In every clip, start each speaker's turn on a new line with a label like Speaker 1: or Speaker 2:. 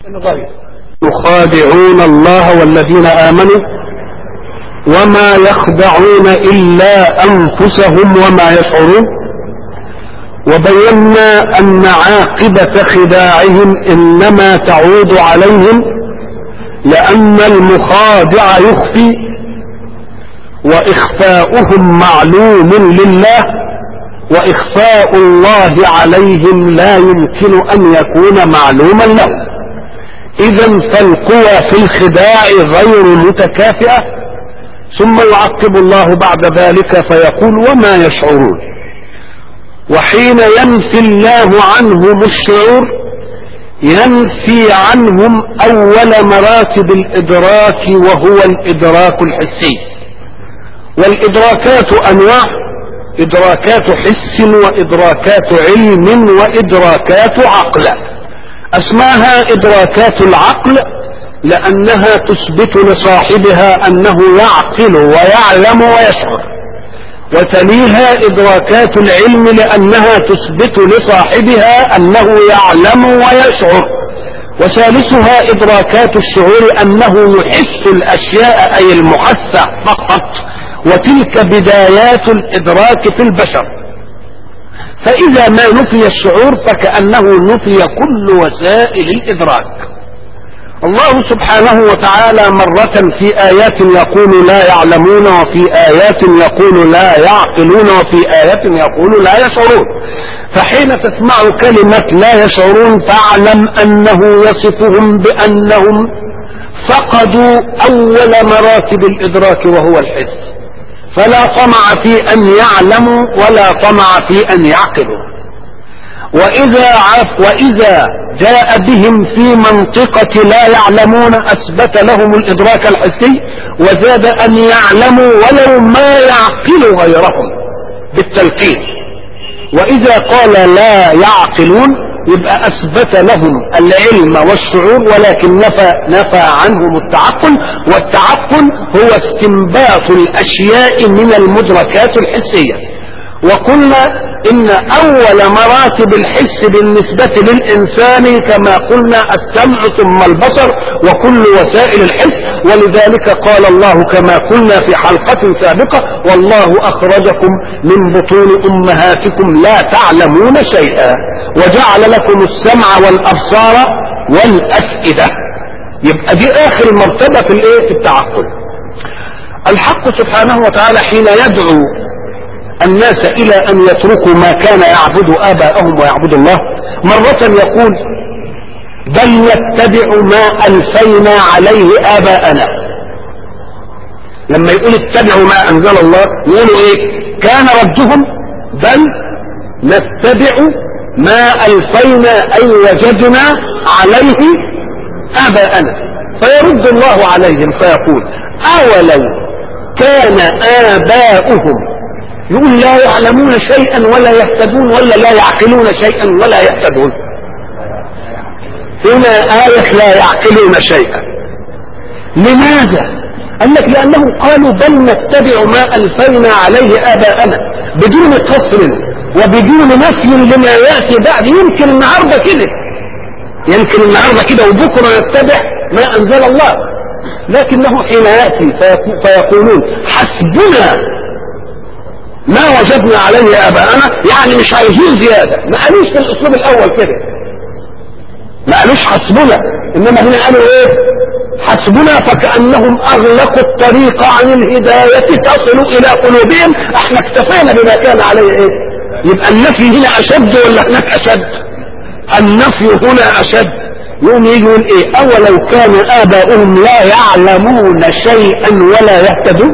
Speaker 1: يخادعون الله والذين آمنوا وما يخدعون إلا أنفسهم وما يشعرون وبينا أن عاقبة خداعهم إنما تعود عليهم لأن المخادع يخفي وإخفاؤهم معلوم لله وإخفاء الله عليهم لا يمكن أن يكون معلوما له إذا فالقوى في الخداع غير متكافئة ثم يعقب الله بعد ذلك فيقول وما يشعرون وحين ينفي الله عنهم الشعور ينفي عنهم أول مراتب الإدراك وهو الإدراك الحسي والإدراكات أنواع إدراكات حس وإدراكات علم وإدراكات عقل أسماها إدراكات العقل لأنها تثبت لصاحبها أنه يعقل ويعلم ويشعر وتليها إدراكات العلم لأنها تثبت لصاحبها أنه يعلم ويشعر وثالثها إدراكات الشعور أنه يحس الأشياء أي المحسة فقط وتلك بدايات الإدراك في البشر فإذا ما نفي الشعور فكأنه نفي كل وسائل الإدراك الله سبحانه وتعالى مرة في آيات يقول لا يعلمون وفي آيات يقول لا يعقلون وفي آيات يقول لا يشعرون فحين تسمع كلمة لا يشعرون فاعلم أنه يصفهم بأنهم فقدوا أول مراتب الإدراك وهو الحس فلا طمع في أن يعلموا ولا طمع في أن يعقلوا وإذا عف وإذا جاء بهم في منطقة لا يعلمون أثبت لهم الإدراك الحسي وزاد أن يعلموا ولو ما يعقل غيرهم بالتلقين وإذا قال لا يعقلون يبقى أثبت لهم العلم والشعور ولكن نفى, نفى عنهم التعقل والتعقل هو استنباط الأشياء من المدركات الحسية وقلنا إن أول مراتب الحس بالنسبة للإنسان كما قلنا السمع ثم البصر وكل وسائل الحس ولذلك قال الله كما قلنا في حلقة سابقة والله أخرجكم من بطون أمهاتكم لا تعلمون شيئا وجعل لكم السمع والأبصار والأفئدة يبقى دي آخر مرتبة في الإيه في التعقل الحق سبحانه وتعالى حين يدعو الناس إلى أن يتركوا ما كان يعبد آباءهم ويعبد الله مرة يقول بل نتبع ما ألفينا عليه آباءنا لما يقول اتبعوا ما أنزل الله يقولوا إيه كان ردهم بل نتبع ما ألفينا أي وجدنا عليه آباءنا فيرد الله عليهم فيقول أولو كان آباؤهم يقول لا يعلمون شيئا ولا يهتدون ولا لا يعقلون شيئا ولا يهتدون هنا آية لا يعقلون شيئا لماذا قال لك لأنهم قالوا بل نتبع ما ألفينا عليه آباءنا بدون قصر وبدون نفي لما يأتي بعد يمكن النهاردة كده يمكن النهاردة كده وبكرة نتبع ما أنزل الله لكنه حين يأتي فيقولون حسبنا ما وجدنا عليه اباءنا يعني مش عايزين زياده ما قالوش في الاسلوب الاول كده ما قالوش حسبنا انما هنا قالوا ايه حسبنا فكانهم اغلقوا الطريق عن الهدايه تصل الى قلوبهم احنا اكتفينا بما كان عليه ايه يبقى النفي هنا اشد ولا هناك اشد النفي هنا اشد يوم يجي يقول ايه اولو كان اباؤهم لا يعلمون شيئا ولا يهتدون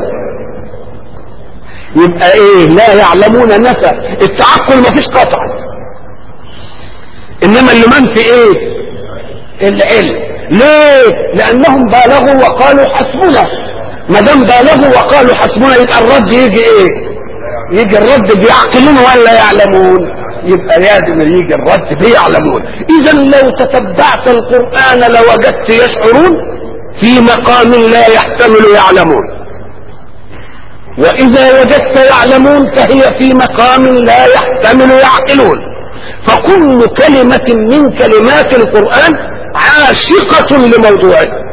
Speaker 1: يبقى ايه لا يعلمون نفى التعقل ما فيش قطع انما اللي منفي ايه العلم ليه لانهم بالغوا وقالوا حسبنا ما دام بالغوا وقالوا حسبنا يبقى الرد يجي ايه يجي الرد بيعقلون ولا يعلمون يبقى لازم يجي الرد بيعلمون اذا لو تتبعت القران لوجدت يشعرون في مقام لا يحتمل يعلمون وإذا وجدت يعلمون فهي في مقام لا يحتمل يعقلون فكل كلمة من كلمات القرآن عاشقة لموضوعها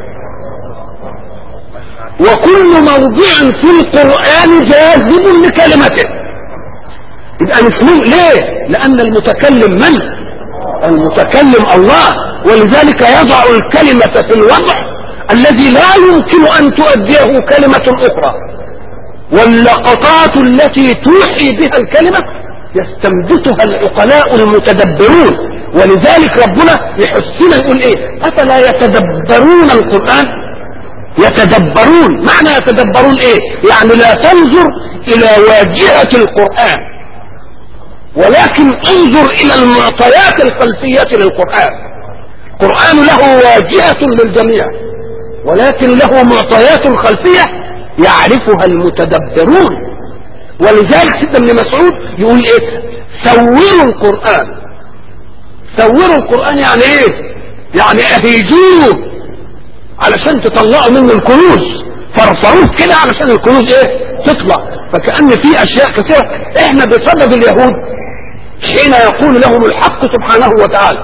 Speaker 1: وكل موضوع في القرآن جاذب لكلمته يبقى مسلوب ليه لأن المتكلم من المتكلم الله ولذلك يضع الكلمة في الوضع الذي لا يمكن أن تؤديه كلمة أخرى واللقطات التي توحي بها الكلمة يستنبتها العقلاء المتدبرون ولذلك ربنا يحسنا يقول ايه افلا يتدبرون القرآن يتدبرون معنى يتدبرون ايه يعني لا تنظر الى واجهة القرآن ولكن انظر الى المعطيات الخلفية للقرآن القرآن له واجهة للجميع ولكن له معطيات خلفية يعرفها المتدبرون ولذلك سيدنا ابن مسعود يقول ايه سوروا القرآن سوروا القرآن يعني ايه يعني اهيجوه علشان تطلعوا منه الكنوز فرفروه كده علشان الكنوز ايه تطلع فكأن في اشياء كثيرة احنا بسبب اليهود حين يقول لهم الحق سبحانه وتعالى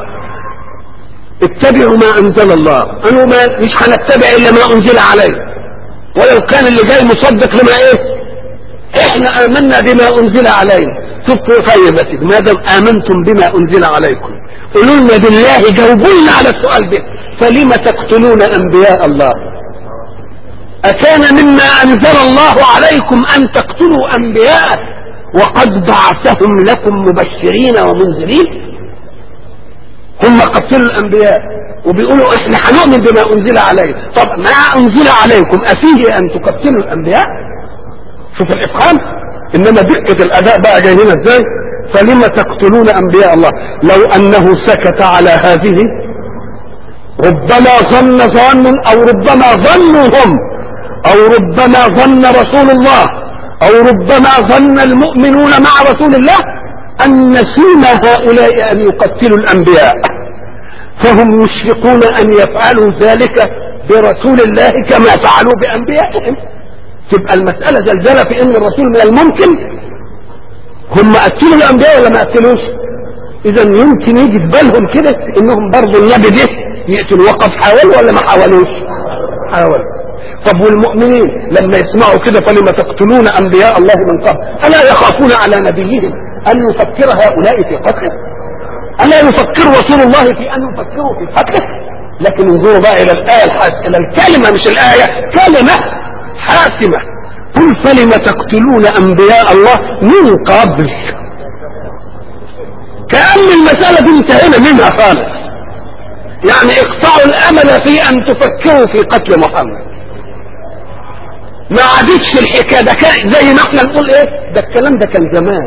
Speaker 1: اتبعوا ما انزل الله قالوا ما مش هنتبع الا ما انزل عليه ولو كان اللي جاي مصدق لما ايه احنا امنا بما انزل علينا تبقوا طيب يا سيدي ما دام امنتم بما انزل عليكم قولوا لنا بالله جاوبوا لنا على السؤال ده فلم تقتلون انبياء الله اكان مما انزل الله عليكم ان تقتلوا انبياء وقد بعثهم لكم مبشرين ومنذرين هم قتلوا الانبياء وبيقولوا احنا هنؤمن بما انزل علينا طب ما انزل عليكم افيه ان تقتلوا الانبياء شوف الافهام انما دقة الاداء بقى جاي هنا ازاي فلم تقتلون انبياء الله لو انه سكت على هذه ربما ظن ظان او ربما ظنوا هم او ربما ظن رسول الله او ربما ظن المؤمنون مع رسول الله ان نسيم هؤلاء ان يقتلوا الانبياء فهم مشفقون ان يفعلوا ذلك برسول الله كما فعلوا بانبيائهم تبقى المسألة زلزلة في ان الرسول من الممكن هم قتلوا الانبياء ولا ما قتلوش اذا يمكن يجي في بالهم كده انهم برضه النبي ده يقتلوا وقد حاولوا ولا ما حاولوش حاولوا طب والمؤمنين لما يسمعوا كده فلما تقتلون انبياء الله من قبل الا يخافون على نبيهم ان يفكر هؤلاء في قتله الا يفكر رسول الله في ان يفكروا في قتله لكن انظروا بقى الى الايه الحاسمه الى الكلمه مش الايه كلمه حاسمه قل فلم تقتلون انبياء الله من قبل كأن المسألة دي انتهينا منها خالص يعني اقطعوا الامل في ان تفكروا في قتل محمد ما عادتش الحكايه ده كان زي ما احنا نقول ايه ده الكلام ده كان زمان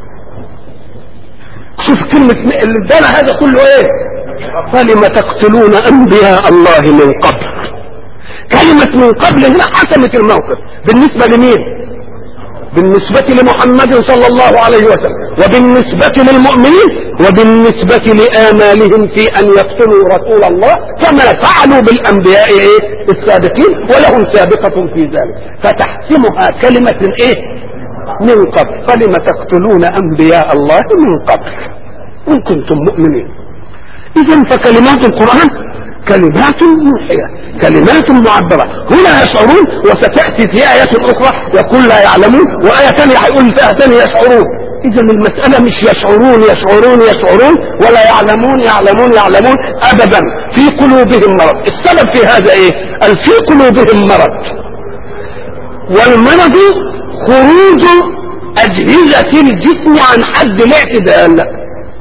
Speaker 1: شوف كلمة اللي ادانا هذا كله ايه فلم تقتلون انبياء الله من قبل كلمة من قبل هنا حسمت الموقف بالنسبة لمين بالنسبة لمحمد صلى الله عليه وسلم وبالنسبة للمؤمنين وبالنسبة لآمالهم في أن يقتلوا رسول الله كما فعلوا بالأنبياء إيه؟ السابقين ولهم سابقة في ذلك فتحسمها كلمة إيه من قبل فلم تقتلون أنبياء الله من قبل إن كنتم مؤمنين إذا فكلمات القرآن كلمات موحية كلمات معبرة هنا يشعرون وستأتي في آية أخرى يقول لا يعلمون وآية ثانية هيقول فيها ثانية يشعرون إذا المسألة مش يشعرون يشعرون يشعرون ولا يعلمون يعلمون يعلمون أبدا في قلوبهم مرض السبب في هذا إيه قال في قلوبهم مرض والمرض خروج أجهزة الجسم عن حد الاعتدال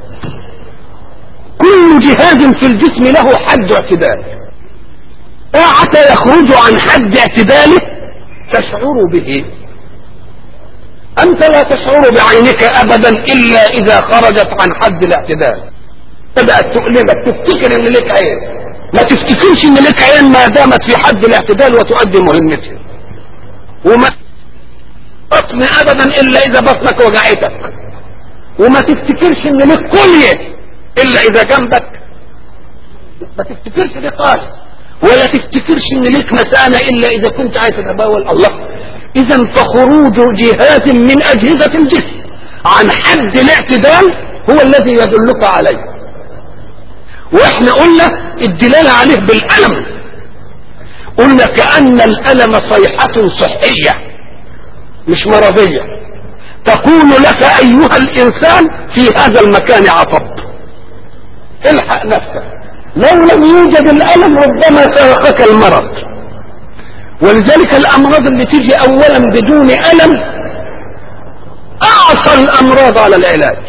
Speaker 1: كل جهاز في الجسم له حد اعتدال ساعة يخرج عن حد اعتداله تشعر به انت لا تشعر بعينك ابدا الا اذا خرجت عن حد الاعتدال بدأت تؤلمك تفتكر ان لك عين ما تفتكرش ان لك عين ما دامت في حد الاعتدال وتؤدي مهمتها وما بطن ابدا الا اذا بطنك وجعتك وما تفتكرش ان لك كليه الا اذا جنبك ما تفتكرش دي خالص ولا تفتكرش ان ليك مسانة الا اذا كنت عايز تتباول الله اذا فخروج جهاز من اجهزة الجسم عن حد الاعتدال هو الذي يدلك عليه واحنا قلنا الدلالة عليه بالألم قلنا كأن الألم صيحة صحية مش مرضية تقول لك أيها الإنسان في هذا المكان عطبت الحق نفسك لو لم يوجد الألم ربما سرقك المرض ولذلك الأمراض اللي تيجي أولا بدون ألم أعصى الأمراض على العلاج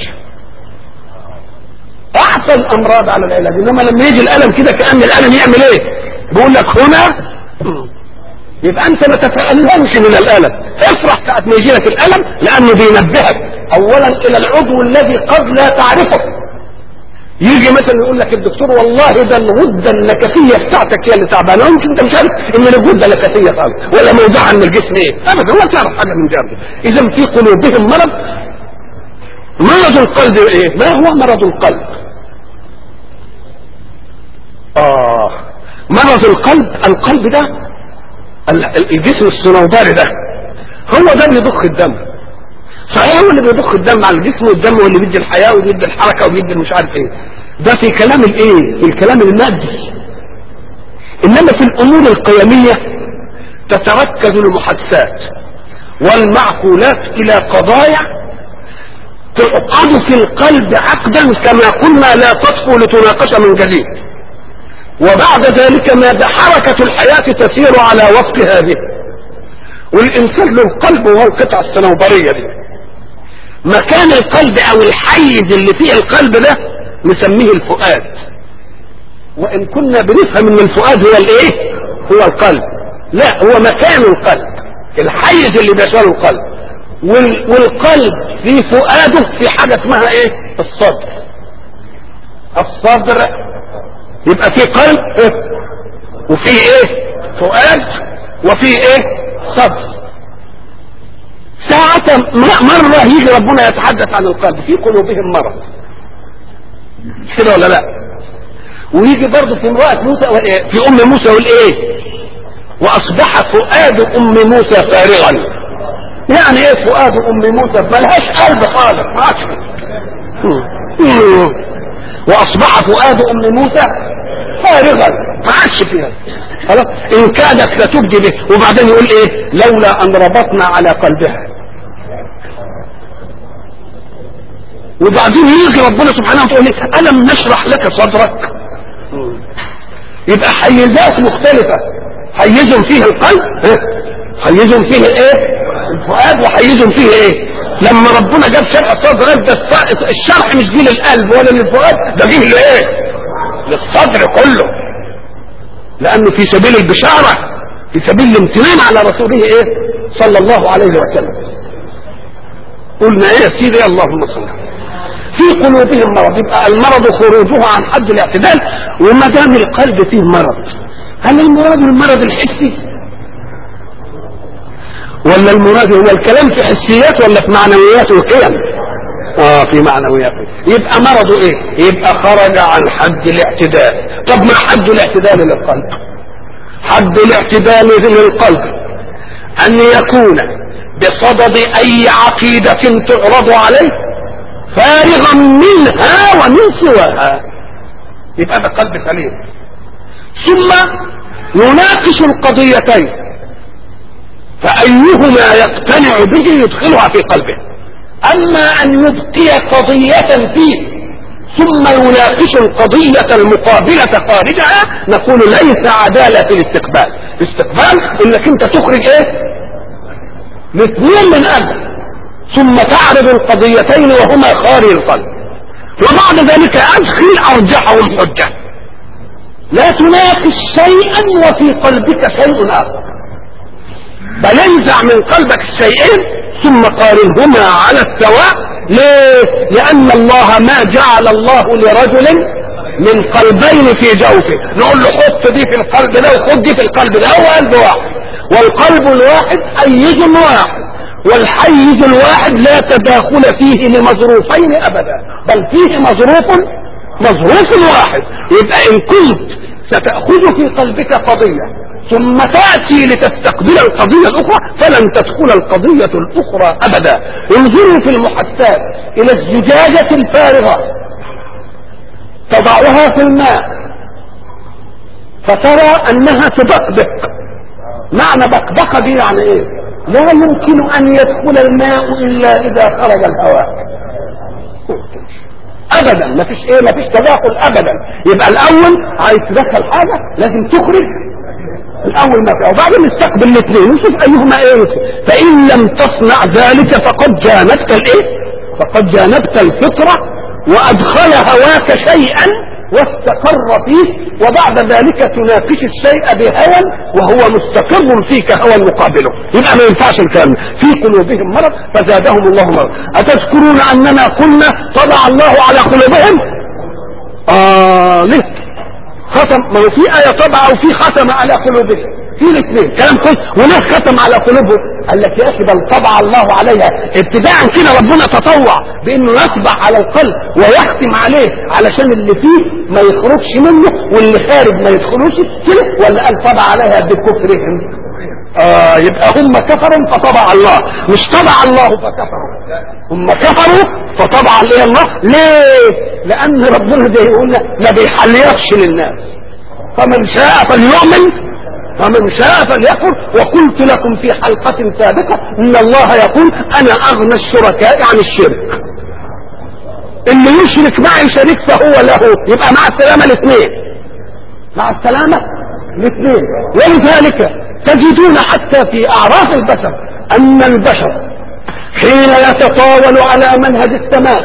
Speaker 1: أعصى الأمراض على العلاج إنما لما يجي الألم كده كأن الألم يعمل إيه بيقول لك هنا يبقى أنت ما تتألمش من الألم افرح ساعة ما يجي لك الألم لأنه بينبهك أولا إلى العضو الذي قد لا تعرفه يجي مثلا يقول لك الدكتور والله ده الغده النكفيه بتاعتك هي اللي تعبانه يمكن انت مش عارف ان الغده نكفيه خالص ولا موضعها من الجسم ايه ابدا ولا تعرف حاجه من ده اذا في قلوبهم مرض مرض القلب ايه ما هو مرض القلب اه مرض القلب القلب ده الجسم الصنوبري ده هو ده اللي بيضخ الدم صحيح هو اللي بيضخ الدم على الجسم والدم هو اللي بيدي الحياه وبيدي الحركه وبيدي مش عارف ايه ده في كلام الايه في الكلام المادي انما في الامور القيميه تتركز المحادثات والمعقولات الى قضايا تعقد في القلب عقدا كما قلنا لا تطفو لتناقش من جديد وبعد ذلك ما حركة الحياة تسير على وفق هذه والإنسان له قلب وهو القطعة الصنوبرية دي مكان القلب أو الحيز اللي فيه القلب ده نسميه الفؤاد وإن كنا بنفهم إن الفؤاد هو الإيه؟ هو القلب لا هو مكان القلب الحيز اللي بيشغل القلب وال... والقلب في فؤاده في حاجة اسمها إيه؟ الصدر الصدر يبقى في قلب وفي ايه فؤاد وفي ايه صدر ساعة مرة يجي ربنا يتحدث عن القلب في قلوبهم مرض كده ولا لا ويجي برضه في امرأة موسى في ام موسى يقول ايه واصبح فؤاد ام موسى فارغا يعني ايه فؤاد ام موسى ملهاش قلب خالص ما عادش واصبح فؤاد ام موسى فارغا ما عادش فيها خلاص ان كادت لتبدي به وبعدين يقول ايه لولا ان ربطنا على قلبها وبعدين يجي ربنا سبحانه وتعالى يقول الم نشرح لك صدرك يبقى حيزات مختلفه حيز فيه القلب حيز فيه ايه الفؤاد وحيز فيه ايه لما ربنا جاب شرح الصدر ده الشرح مش جه للقلب ولا للفؤاد ده جه لايه للصدر كله لانه في سبيل البشارة في سبيل الامتنان على رسوله ايه صلى الله عليه وسلم قلنا ايه يا سيدي اللهم صل في قلوبهم مرض يبقى المرض خروجه عن حد الاعتدال وما دام القلب فيه مرض هل المراد المرض الحسي ولا المراد هو الكلام في حسيات ولا في معنويات وقيم اه في معنويات يبقى مرضه ايه يبقى خرج عن حد الاعتدال طب ما حد الاعتدال للقلب حد الاعتدال للقلب ان يكون بصدد اي عقيدة تعرض عليه فارغا منها ومن سواها يبقى ده قلب سليم ثم يناقش القضيتين فأيهما يقتنع به يدخلها في قلبه أما أن يبقي قضية فيه ثم يناقش القضية المقابلة خارجها نقول ليس عدالة في الاستقبال الاستقبال انك انت تخرج ايه الاثنين من قلبك ثم تعرض القضيتين وهما خارج القلب وبعد ذلك ادخل ارجحهم حجة لا تناقش شيئا وفي قلبك شيء اخر بل انزع من قلبك الشيئين ثم قارنهما على السواء ليه لان الله ما جعل الله لرجل من قلبين في جوفه نقول له حط دي في القلب ده وخد دي في القلب ده هو قلب واحد والقلب الواحد حيز واحد والحيز الواحد لا تداخل فيه لمظروفين ابدا بل فيه مظروف مظروف واحد يبقى ان كنت ستأخذ في قلبك قضية ثم تأتي لتستقبل القضية الأخرى فلن تدخل القضية الأخرى أبدا انظروا في المحسات إلى الزجاجة الفارغة تضعها في الماء فترى انها تبقبق معنى بقبقة دي يعني ايه لا يمكن ان يدخل الماء الا اذا خرج الهواء ابدا ما فيش ايه ما فيش تداخل ابدا يبقى الاول عايز تدخل حاجه لازم تخرج الاول ما فيها وبعدين نستقبل الاثنين ونشوف ايهما ايه فان لم تصنع ذلك فقد جانبت الايه فقد جانبت الفطره وادخل هواك شيئا واستقر فيه وبعد ذلك تناقش الشيء بهوى وهو مستقر فيك هوى مقابله يبقى ما ينفعش الكلام في قلوبهم مرض فزادهم الله مرض أتذكرون أننا قلنا طبع الله على قلوبهم آه ليه ختم ما هو في آية طبع وفي ختم على قلوبهم في الاثنين كلام كويس وناس ختم على قلوبهم قال لك يا اخي بل طبع الله عليها ابتداء كده ربنا تطوع بانه يطبع على القلب ويختم عليه علشان اللي فيه ما يخرجش منه واللي خارج ما يدخلوش كده ولا قال طبع عليها بكفرهم آه يبقى هم كفروا فطبع الله مش طبع الله فكفروا هم كفروا فطبع عليه الله ليه لان ربنا ده يقول ما بيحليكش للناس فمن شاء فليؤمن ومن شاء فليكفر وقلت لكم في حلقة سابقة ان الله يقول انا اغنى الشركاء عن الشرك اللي يشرك معي شريك فهو له يبقى مع السلامة الاثنين مع السلامة الاثنين ولذلك تجدون حتى في اعراف البشر ان البشر حين يتطاول على منهج السماء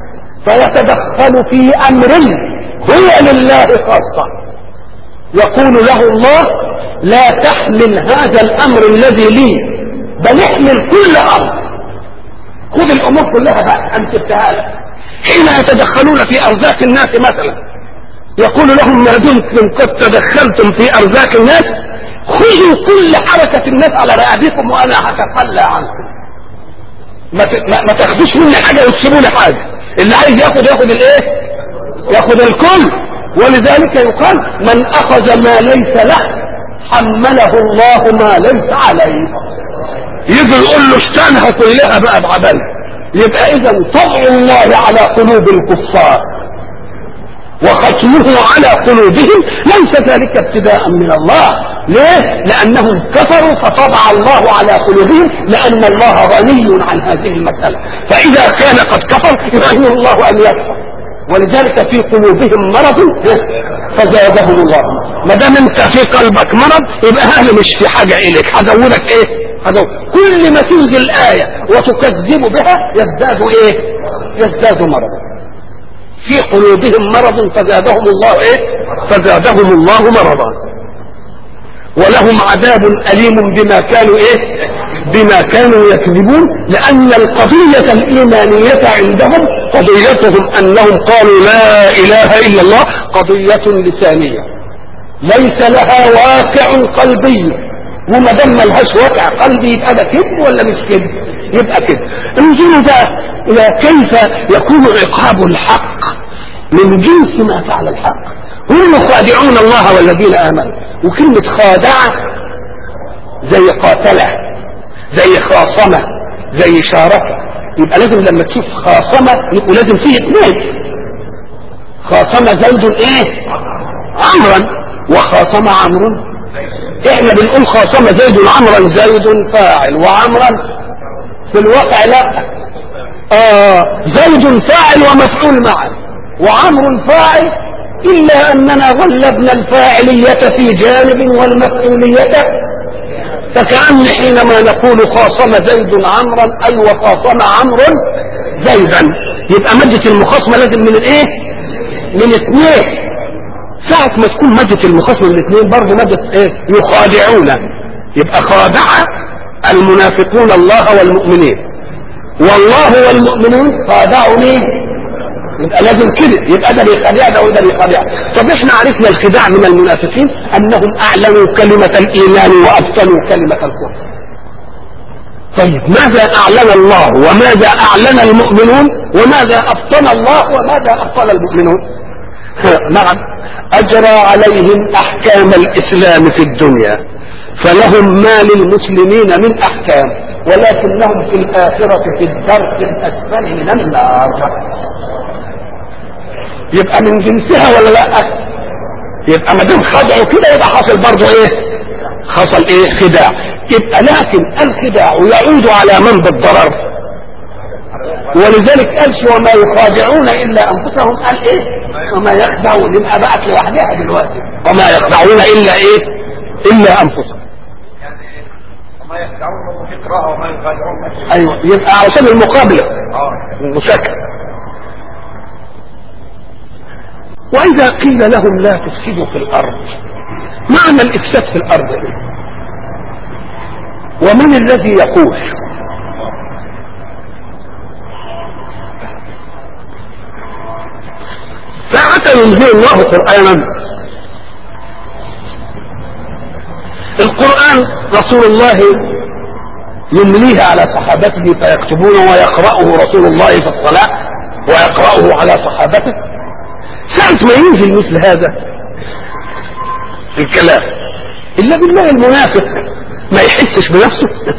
Speaker 1: فيتدخل في امر هو لله خاصة يقول له الله لا تحمل هذا الامر الذي لي بل احمل كل امر خذ الامور كلها بقى انت لك حين يتدخلون في ارزاق الناس مثلا يقول لهم ما دمتم قد تدخلتم في ارزاق الناس خذوا كل حركة الناس على رقابكم وانا هتخلى عنكم ما ما تاخدوش مني حاجة وتسيبوا لي حاجة اللي عايز ياخد ياخد الايه ياخد الكل ولذلك يقال من اخذ ما ليس له حمله الله ما ليس عليه يجي يقول له اشتنها كلها بقى بعبالها يبقى اذا طبع الله على قلوب الكفار وختمه على قلوبهم ليس ذلك ابتداء من الله ليه لانهم كفروا فطبع الله على قلوبهم لان الله غني عن هذه المسألة فاذا كان قد كفر يغني الله ان يكفر ولذلك في قلوبهم مرض فزادهم الله ما دام انت في قلبك مرض يبقى اهل مش في حاجه اليك هزودك ايه هزود كل ما تنزل ايه وتكذب بها يزداد ايه يزداد مرضا في قلوبهم مرض فزادهم الله ايه فزادهم الله مرضا ولهم عذاب أليم بما كانوا إيه بما كانوا يكذبون لأن القضية الإيمانية عندهم قضيتهم أنهم قالوا لا إله إلا الله قضية لسانية ليس لها واقع قلبي وما دام ملهاش واقع قلبي يبقى ده كذب ولا مش كذب يبقى كذب انظروا بقى الى كيف يكون عقاب الحق من جنس ما فعل الحق هم خادعون الله والذين امنوا وكلمة خادعة زي قاتلة زي خاصمة زي شاركة يبقى لازم لما تشوف خاصمة يبقى لازم فيه اثنين خاصمة زيد ايه عمرا وخاصمة عمرو احنا بنقول خاصمة زيد عمرا زيد فاعل وعمرا في الواقع لا آه زيد فاعل ومفعول معا وعمر فاعل إلا أننا غلبنا الفاعلية في جانب والمفعولية فكأن حينما نقول خاصم زيد عمرا أي وخاصم عمرو زيدا يبقى مادة المخاصمة لازم من الايه من اثنين ساعة ما تكون مادة المخاصمة من اثنين برضه مادة ايه يخادعون يبقى خادع المنافقون الله والمؤمنين والله والمؤمنون خادعوا مين يبقى لازم كده يبقى ده بيخادع ده وده بيخادع طب احنا عرفنا الخداع من المنافقين انهم اعلنوا كلمة الايمان وابطلوا كلمة الكفر طيب ماذا اعلن الله وماذا اعلن المؤمنون وماذا ابطل الله وماذا ابطل المؤمنون نعم اجرى عليهم احكام الاسلام في الدنيا فلهم ما للمسلمين من احكام ولكنهم في الاخرة في الدرك الاسفل من النار يبقى من جنسها ولا لا يبقى ما دام خدعوا كده يبقى حصل برضه ايه حصل ايه خداع يبقى لكن الخداع يعود على من بالضرر ولذلك قالش وما يخادعون الا انفسهم قال ايه وما يخدعون يبقى بقت لوحدها دلوقتي وما يخدعون الا ايه الا انفسهم
Speaker 2: وما يخدعون وهم في قراءة وما يخادعون
Speaker 1: ايوه يبقى علشان المقابله
Speaker 2: اه
Speaker 1: المشاكل واذا قيل لهم لا تفسدوا في الارض معنى الافساد في الارض ايه ومن الذي يقول ساعة ينزل الله قرآنا القرآن رسول الله يمليه على صحابته فيكتبونه ويقرأه رسول الله في الصلاة ويقرأه على صحابته ساعة ما ينزل مثل هذا الكلام إلا بالله المنافق ما يحسش بنفسه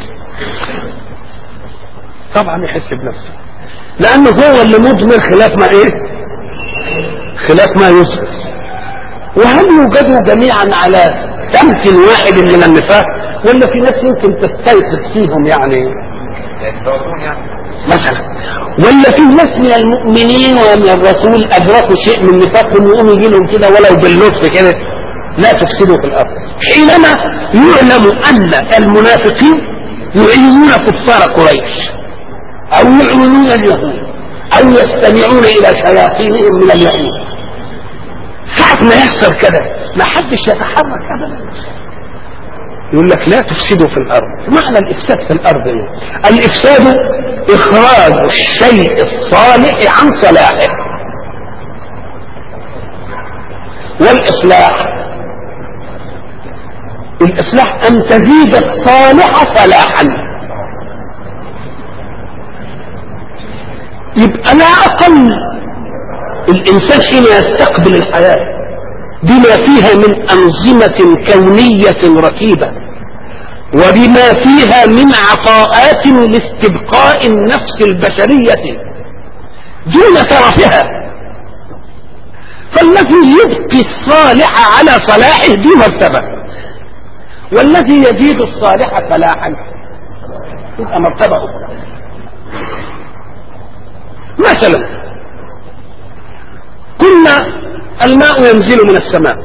Speaker 1: طبعا يحس بنفسه لأنه هو اللي مدمر خلاف ما إيه خلاف ما يصبر وهل يوجدوا جميعا على سمت واحد من النفاق ولا في ناس يمكن تستيقظ فيهم يعني
Speaker 2: يتجاوزون يعني
Speaker 1: مثلا ولا في ناس من المؤمنين ومن الرسول ادركوا شيء من نفاقهم يقوم يجي لهم كده ولو باللطف كده لا تفسدوا في الارض حينما يعلم ان المنافقين يعينون كفار قريش او يعينون اليهود او يستمعون الى شياطينهم من اليهود ساعة ما يحصل كده ما حدش يتحرك ابدا يقول لك لا تفسدوا في الارض معنى الافساد في الارض ايه الافساد اخراج الشيء الصالح عن صلاحه والاصلاح الاصلاح ان تزيد الصالح صلاحا يبقى لا اقل الانسان حين يستقبل الحياه بما فيها من انظمه كونيه رتيبه وبما فيها من عطاءات لاستبقاء النفس البشريه دون ترفها فالذي يبقي الصالح على صلاحه دي مرتبه والذي يزيد الصالح فلاحا يبقى مرتبه اخرى مثلا كنا الماء ينزل من السماء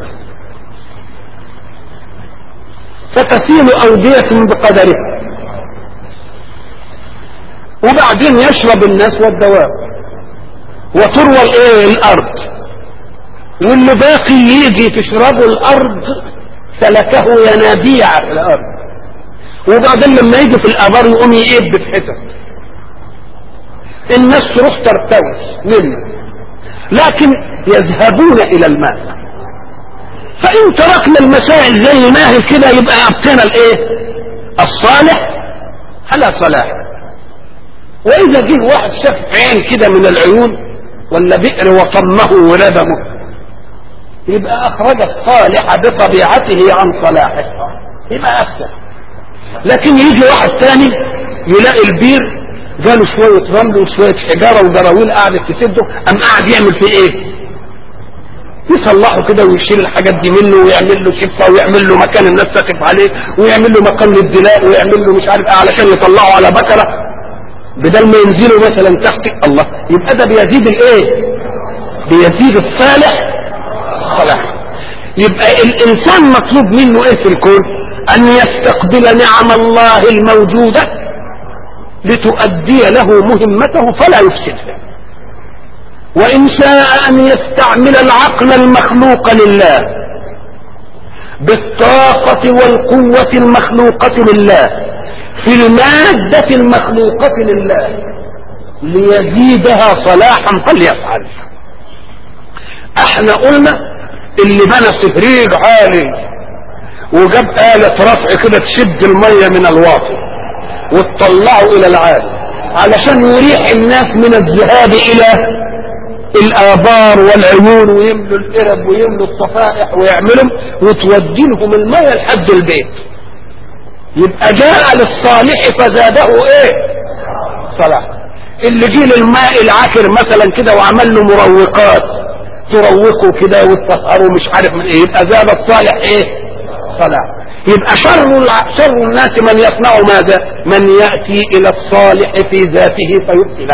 Speaker 1: فتسيل أودية بقدرها وبعدين يشرب الناس والدواب وتروى الايه الارض واللي باقي يجي تشربه الارض سلكه ينابيع في الارض وبعدين لما يجي في الابار يقوم يقب في حتت الناس تروح ترتوي منه لكن يذهبون الى الماء فان تركنا المسائل زي ما هي كده يبقى ابقينا الايه الصالح على صلاح واذا جه واحد شاف عين كده من العيون ولا بئر وطمه وردمه يبقى اخرج الصالح بطبيعته عن صلاحه يبقى افسد لكن يجي واحد تاني يلاقي البير جاله شوية رمل وشوية حجارة وجراويل قعدت تسده قام قاعد يعمل فيه ايه يصلحه كده ويشيل الحاجات دي منه ويعمل له شفة ويعمل له مكان الناس تقف عليه ويعمل له مكان للدلاء ويعمل له مش عارف ايه علشان يطلعه على بكرة بدل ما ينزلوا مثلا تحت الله يبقى ده بيزيد الايه بيزيد الصالح صلاح يبقى الانسان مطلوب منه ايه في الكون ان يستقبل نعم الله الموجوده لتؤدي له مهمته فلا يفسدها وإن شاء أن يستعمل العقل المخلوق لله بالطاقة والقوة المخلوقة لله في المادة المخلوقة لله ليزيدها صلاحا فليفعل احنا قلنا اللي بنى سفريج عالي وجاب آلة رفع كده تشد المية من الواطي وتطلعه الى العالم علشان يريح الناس من الذهاب الى الابار والعيون ويملوا القرب ويملوا الصفائح ويعملوا وتودي لهم المية لحد البيت يبقى جاء للصالح فزاده ايه صلاح اللي جه للماء العكر مثلا كده وعمل له مروقات تروقوا كده وتسهروا مش عارف من ايه يبقى زاد الصالح ايه صلاح يبقى شر الع- شر الناس من يصنع ماذا من ياتي الى الصالح في ذاته فيفسده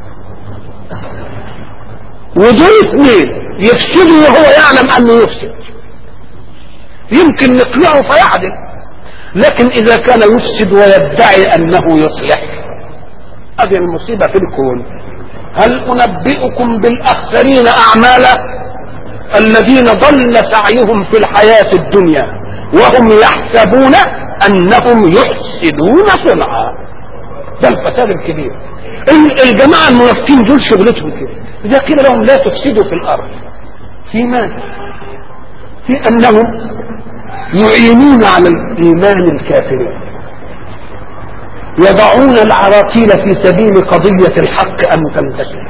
Speaker 1: ودول اثنين يفسدوا وهو يعلم انه يفسد يمكن نقنعه فيعدل لكن اذا كان يفسد ويدعي انه يصلح هذه المصيبه في الكون هل انبئكم بالاخسرين اعمالا الذين ضل سعيهم في الحياه الدنيا وهم يحسبون انهم يحسنون صنعا ده الفساد الكبير ال- الجماعه المنافقين دول شغلتهم كده اذا قيل لهم لا تفسدوا في الارض في ماذا في انهم يعينون على الايمان الكافرين يضعون العراقيل في سبيل قضية الحق أن تنتشر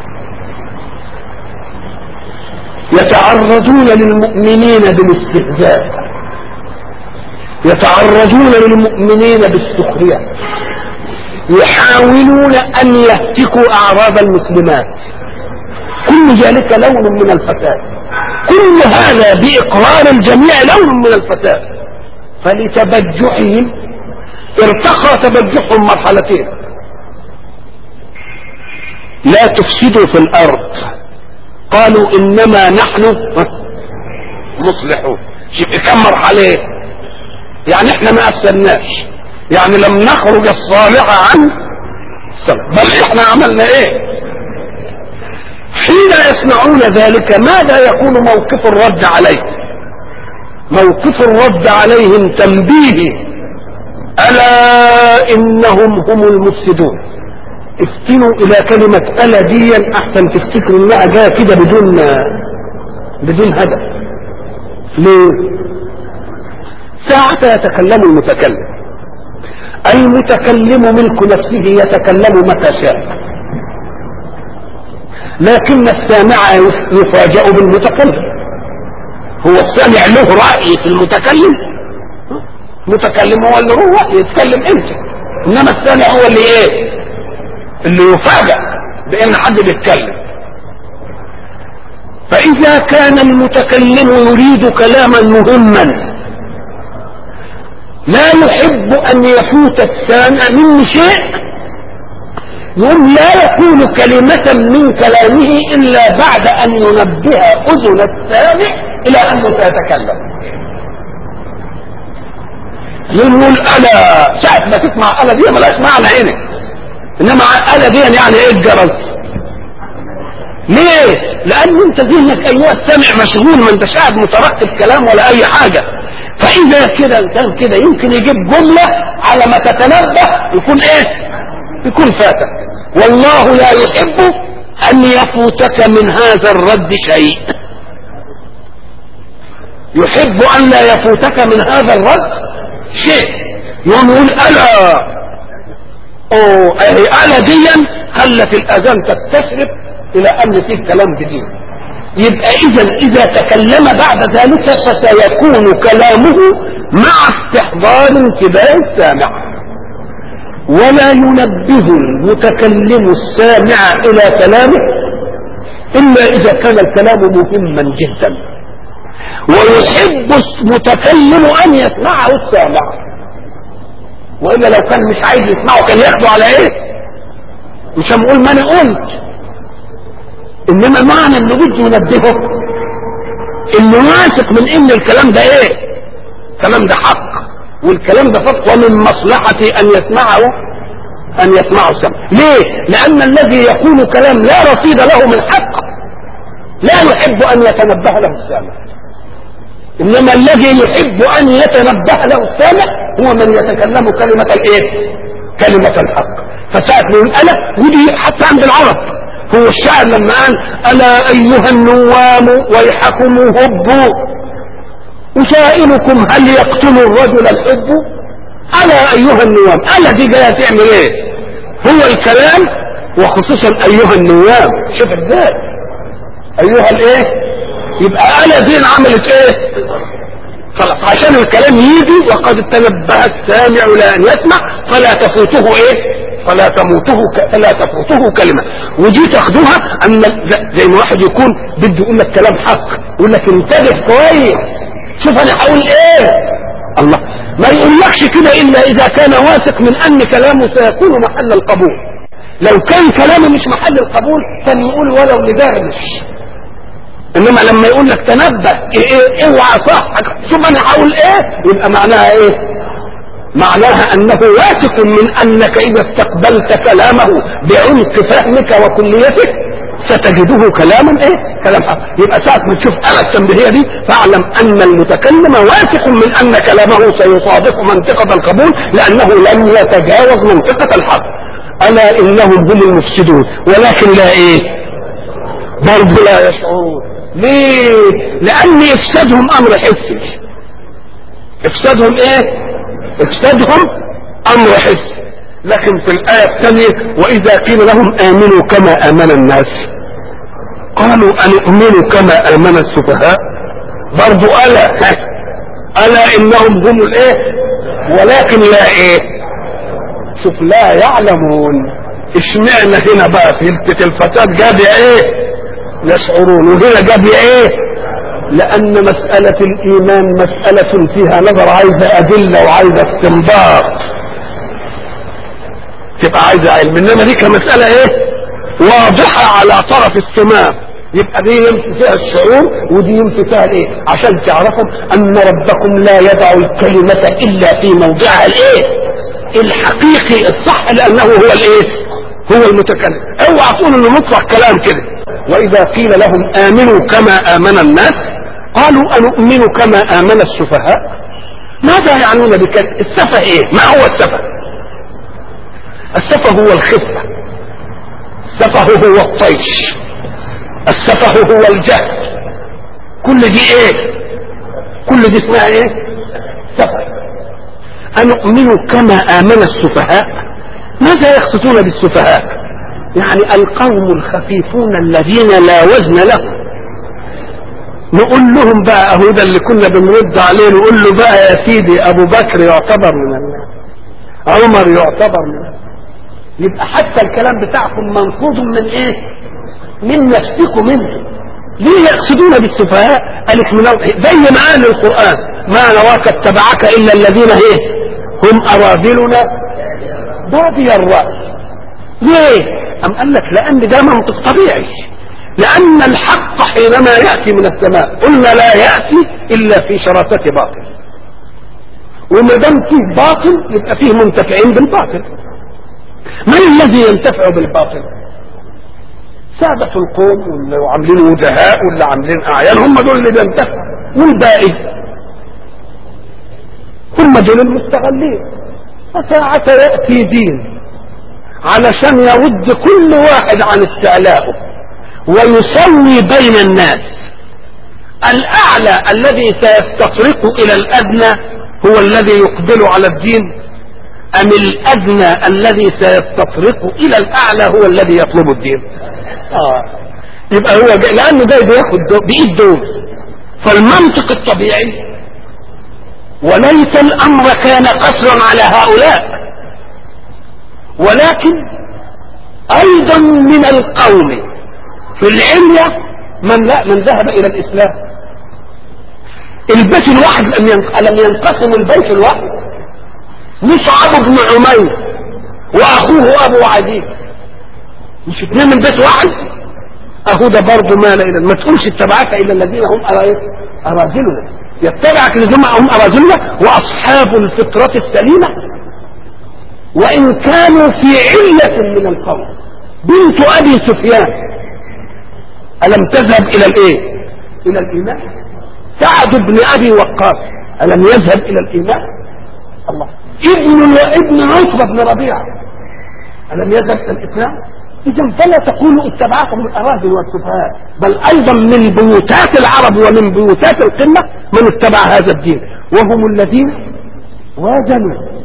Speaker 1: يتعرضون للمؤمنين بالاستهزاء يتعرضون للمؤمنين بالسخرية يحاولون أن يهتكوا أعراض المسلمات كل ذلك لون من الفساد كل هذا بإقرار الجميع لون من الفساد فلتبجحهم ارتقى تبجحهم مرحلتين لا تفسدوا في الارض قالوا انما نحن مصلحون شوف كم مرحله يعني احنا ما افسدناش يعني لم نخرج الصالح عن الصالح بل احنا عملنا ايه حين يصنعون ذلك ماذا يكون موقف الرد عليه موقف الرد عليهم تنبيه ألا إنهم هم المفسدون افتنوا إلى كلمة ألا ديا أحسن تفتكروا إنها جاية كده بدون بدون هدف ليه؟ ساعة يتكلم المتكلم المتكلم ملك نفسه يتكلم متى شاء لكن السامع يفاجأ بالمتكلم هو السامع له رأي في المتكلم المتكلم هو اللي هو يتكلم انت انما الثاني هو اللي ايه اللي يفاجأ بان حد بيتكلم فاذا كان المتكلم يريد كلاما مهما لا يحب ان يفوت السامع منه شيء يقول لا يقول كلمة من كلامه إلا بعد أن ينبه أذن السامع إلى أنه سيتكلم يقول ألا ساعة ما تسمع ألا دي ملاش معنى هنا إنما ألا دي يعني إيه الجرس ليه؟ لأن أنت ذهنك أيها السامع مشغول ما أنتش قاعد مترقب كلام ولا أي حاجة فإذا كده كان كده يمكن يجيب جملة على ما تتنبه يكون إيه؟ يكون فاتك والله لا يحب أن يفوتك من هذا الرد شيء يحب أن لا يفوتك من هذا الرد شيء يوم يقول ألا أوه ألا ديا خلت الأذان تستشرف إلى أن فيه كلام جديد يبقى إذا إذا تكلم بعد ذلك فسيكون كلامه مع استحضار انتباه السامع ولا ينبه المتكلم السامع إلى كلامه إلا إذا كان الكلام مهما جدا ويحب المتكلم أن يسمعه السامع وإلا لو كان مش عايز يسمعه كان ياخده على إيه مش هنقول ما أنا قلت إنما معنى إنه بده ينبهه إنه واثق من إن الكلام ده إيه الكلام ده حق والكلام ده فقط ومن مصلحة أن يسمعه أن يسمعه السمع ليه؟ لأن الذي يقول كلام لا رصيد له من حق لا يحب أن يتنبه له السامع إنما الذي يحب أن يتنبه له السامع هو من يتكلم كلمة الإيه؟ كلمة الحق فساعة من ألا ودي حتى عند العرب هو الشاعر لما قال ألا أيها النوام ويحكم هبوا أسائلكم هل يقتل الرجل الحب ألا أيها النوام ألا دي جاية تعمل إيه هو الكلام وخصوصا أيها النوام شوف ازاي أيها الإيه يبقى ألا دي عملت إيه خلاص عشان الكلام يجي وقد تنبه السامع لأن يسمع فلا تفوته إيه فلا تموته ك... فلا تفوته كلمه ودي تاخدوها ان ز- زي ما واحد يكون بده يقول لك كلام حق يقول لك انتبه كويس شوف انا هقول ايه الله ما يقولكش كده الا اذا كان واثق من ان كلامه سيكون محل القبول لو كان كلامه مش محل القبول كان يقول ولو لدرمش انما لما يقول لك تنبه إيه إيه اوعى صح شوف انا هقول ايه يبقى معناها ايه معناها انه واثق من انك اذا استقبلت كلامه بعمق فهمك وكليتك ستجده كلاما ايه كلام حق يبقى ساعة ما تشوف انا التنبيهية دي فاعلم ان المتكلم واثق من ان كلامه سيصادق منطقة القبول لانه لن يتجاوز منطقة الحق الا انهم هم المفسدون ولكن لا ايه برضه لا يشعرون ليه لان افسادهم امر حسي افسادهم ايه افسادهم امر حسي لكن في الايه الثانيه واذا قيل لهم امنوا كما امن الناس قالوا انؤمن كما امن السفهاء برضو الا الا انهم هم الايه ولكن لا ايه شوف لا يعلمون اشمعنى هنا بقى في التة الفساد جاب يا ايه يشعرون وهنا جاب يا ايه لان مسألة الايمان مسألة فيها نظر عايزة ادلة وعايزة استنباط تبقى عايزة علم انما دي كمسألة ايه واضحة على طرف السماء يبقى دي يمشي فيها الشعور ودي يمشي فيها الايه عشان تعرفوا ان ربكم لا يضع الكلمة الا في موضعها الايه الحقيقي الصح لانه هو الايه هو المتكلم اوعى تقول انه مطلق كلام كده واذا قيل لهم امنوا كما امن الناس قالوا انؤمن كما امن السفهاء ماذا يعنون بكلمة السفه ايه ما هو السفه السفه هو الخفة السفه هو الطيش السفه هو الجهل كل دي ايه كل دي اسمها ايه سفه أنؤمن كما آمن السفهاء ماذا يقصدون بالسفهاء يعني القوم الخفيفون الذين لا وزن لهم نقول لهم بقى اهو ده اللي كنا بنرد عليه نقول له بقى يا سيدي ابو بكر يعتبر من الناس عمر يعتبر من الناس يبقى حتى الكلام بتاعكم منقوض من ايه من نفسكم منه ليه يقصدون بالسفهاء قالت من زي ما قال القرآن ما نراك اتبعك إلا الذين ايه هم أراذلنا بادي الرأي ليه أم قال لك لأن ده منطق طبيعي لأن الحق حينما يأتي من السماء قلنا لا يأتي إلا في شراسة باطل وما دام فيه باطل يبقى فيه منتفعين بالباطل من الذي ينتفع بالباطل سادة القوم واللي عاملين وجهاء واللي عاملين اعيان هم دول اللي بينتفعوا والباقي هم دول المستغلين فساعة يأتي دين علشان يرد كل واحد عن استعلائه ويسوي بين الناس الأعلى الذي سيستطرق إلى الأدنى هو الذي يقبل على الدين أم الأدنى الذي سيستطرق إلى الأعلى هو الذي يطلب الدين آه. يبقى هو جاي لأنه جاي بياخد دو بإيد دول فالمنطق الطبيعي وليس الأمر كان قصرا على هؤلاء ولكن أيضا من القوم في العلية من لا من ذهب إلى الإسلام البيت الواحد لم لم ينقسم البيت الواحد مصعب بن عمير واخوه ابو عدي مش اتنين من بيت واحد اهو ده برضه مال الى ما تقولش اتبعك الا الذين هم اراذلنا يتبعك الذين هم اراذلنا واصحاب الفطرة السليمة وان كانوا في علة من القوم بنت ابي سفيان الم تذهب الى الايه الى الايمان سعد بن ابي وقاص الم يذهب الى الايمان الله ابن ابن عتبة بن ربيعة ألم يذهب إلى الإسلام؟ إذا فلا تقولوا اتبعكم الأراذل والسفهاء بل أيضا من بيوتات العرب ومن بيوتات القمة من اتبع هذا الدين وهم الذين وازنوا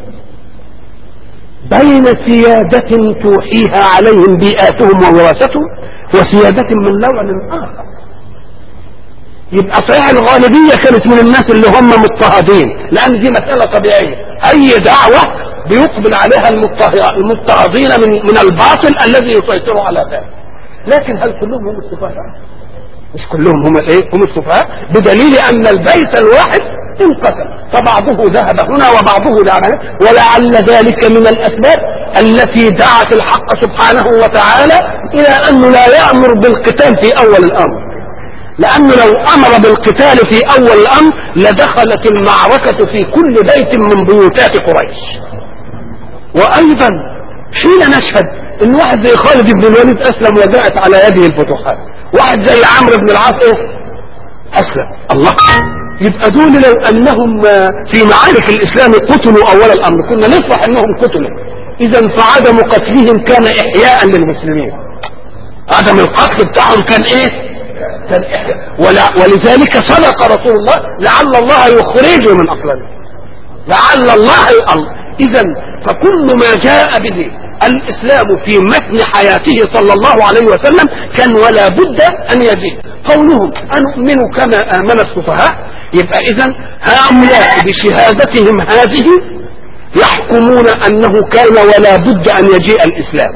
Speaker 1: بين سيادة توحيها عليهم بيئاتهم ووراثتهم وسيادة من نوع آخر يبقى صحيح الغالبية كانت من الناس اللي هم مضطهدين لأن دي مسألة طبيعية أي دعوة بيقبل عليها المضطه- المضطهدين من من الباطل الذي يسيطر على ذلك لكن هل كلهم هم السفهاء؟ مش كلهم هم الايه؟ هم السفهاء بدليل ان البيت الواحد انقسم فبعضه ذهب هنا وبعضه ذهب هنا ولعل ذلك من الاسباب التي دعت الحق سبحانه وتعالى الى انه لا يامر بالقتال في اول الامر لانه لو امر بالقتال في اول الامر لدخلت المعركه في كل بيت من بيوتات قريش وايضا حين نشهد ان واحد زي خالد بن الوليد اسلم وجاءت على يده الفتوحات واحد زي عمرو بن العاص ايه اسلم الله يبقى دول لو انهم في معارك الاسلام قتلوا اول الامر كنا نفرح انهم قتلوا اذا فعدم قتلهم كان احياء للمسلمين عدم القتل بتاعهم كان ايه كان إحياء ولا ولذلك صدق رسول الله لعل الله يخرجه من اصلابه لعل الله اذا فكل ما جاء به الاسلام في متن حياته صلى الله عليه وسلم كان ولا بد ان يجيء قولهم انؤمن كما امن السفهاء يبقى اذا هؤلاء بشهادتهم هذه يحكمون انه كان ولا بد ان يجيء الاسلام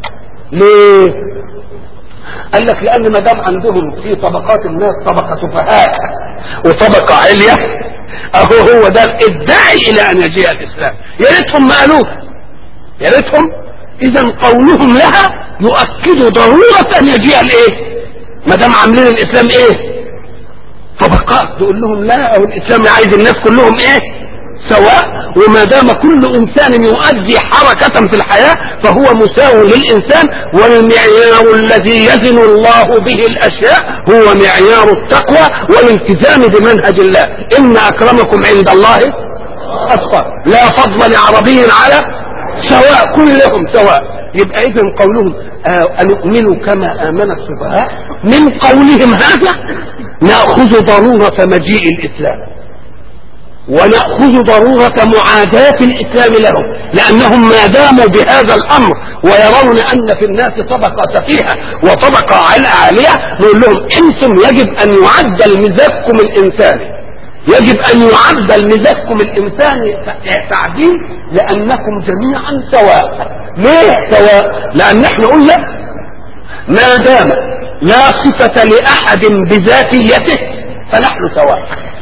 Speaker 1: ليه قال لك لان ما دام عندهم في طبقات الناس طبقه سفهاء وطبقه عليا اهو هو ده الداعي الى ان يجيء الاسلام يا ريتهم ما قالوه يا ريتهم اذا قولهم لها يؤكد ضروره ان يجيء الايه ما دام عاملين الاسلام ايه طبقات تقول لهم لا او الاسلام عايز الناس كلهم ايه سواء وما دام كل انسان يؤدي حركة في الحياة فهو مساو للانسان والمعيار الذي يزن الله به الاشياء هو معيار التقوى والالتزام بمنهج الله ان اكرمكم عند الله اتقى لا فضل لعربي على سواء كلهم سواء يبقى اذا قولهم آه انؤمن كما امن السفهاء من قولهم هذا ناخذ ضروره مجيء الاسلام ونأخذ ضرورة معاداة الإسلام لهم لأنهم ما داموا بهذا الأمر ويرون أن في الناس طبقة سفيهة وطبقة عالية نقول لهم أنتم يجب أن يعدل مزاجكم الإنساني يجب أن يعدل مزاجكم الإنساني تعديل لأنكم جميعا سواء ليه سواء؟ لأن احنا قلنا ما دام لا صفة لأحد بذاتيته فنحن سواء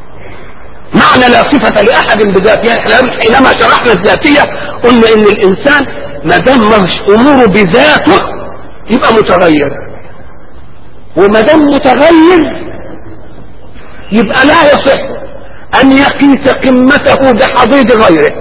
Speaker 1: معنى لا صفة لأحد بذاته حينما شرحنا الذاتية قلنا إن الإنسان ما دام أموره بذاته يبقى متغير وما دام متغير يبقى لا يصح أن يقيس قمته بحضيض غيره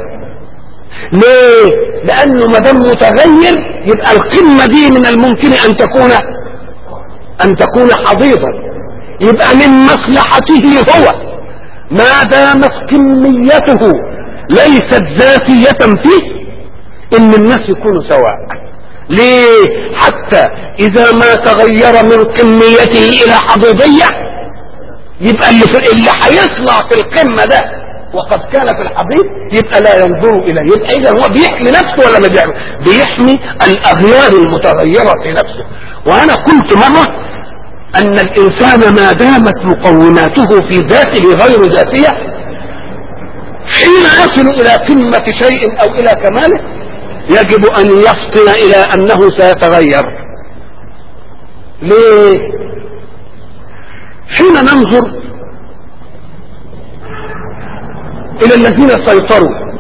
Speaker 1: ليه؟ لأنه ما دام متغير يبقى القمة دي من الممكن أن تكون أن تكون حضيضا يبقى من مصلحته هو ما دامت كميته ليست ذاتية فيه ان الناس يكونوا سواء ليه حتى اذا ما تغير من كميته الى حضيضية يبقى اللي, في اللي هيطلع في القمة ده وقد كان في الحضيض يبقى لا ينظر اليه يبقى اذا هو بيحمي نفسه ولا ما بيحمي بيحمي الاغيار المتغيرة في نفسه وانا قلت مرة ان الانسان ما دامت مقوماته في ذاته غير ذاتية حين يصل الى قمة شيء او الى كماله يجب ان يفطن الى انه سيتغير ليه حين ننظر الى الذين سيطروا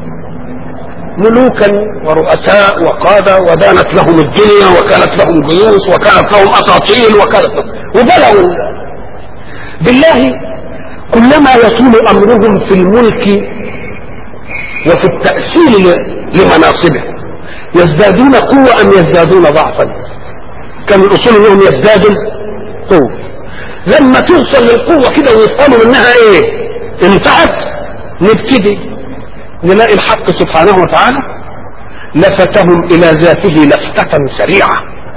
Speaker 1: ملوكا ورؤساء وقادة ودانت لهم الدنيا وكانت لهم جيوش وكانت لهم اساطيل وكانت وبلغوا بالله كلما يطول امرهم في الملك وفي التأثير لمناصبه يزدادون قوة ام يزدادون ضعفا كان الاصول انهم يزدادوا قوة لما توصل للقوة كده ويفهموا منها ايه انتهت نبتدي نلاقي الحق سبحانه وتعالى لفتهم الى ذاته لفتة سريعة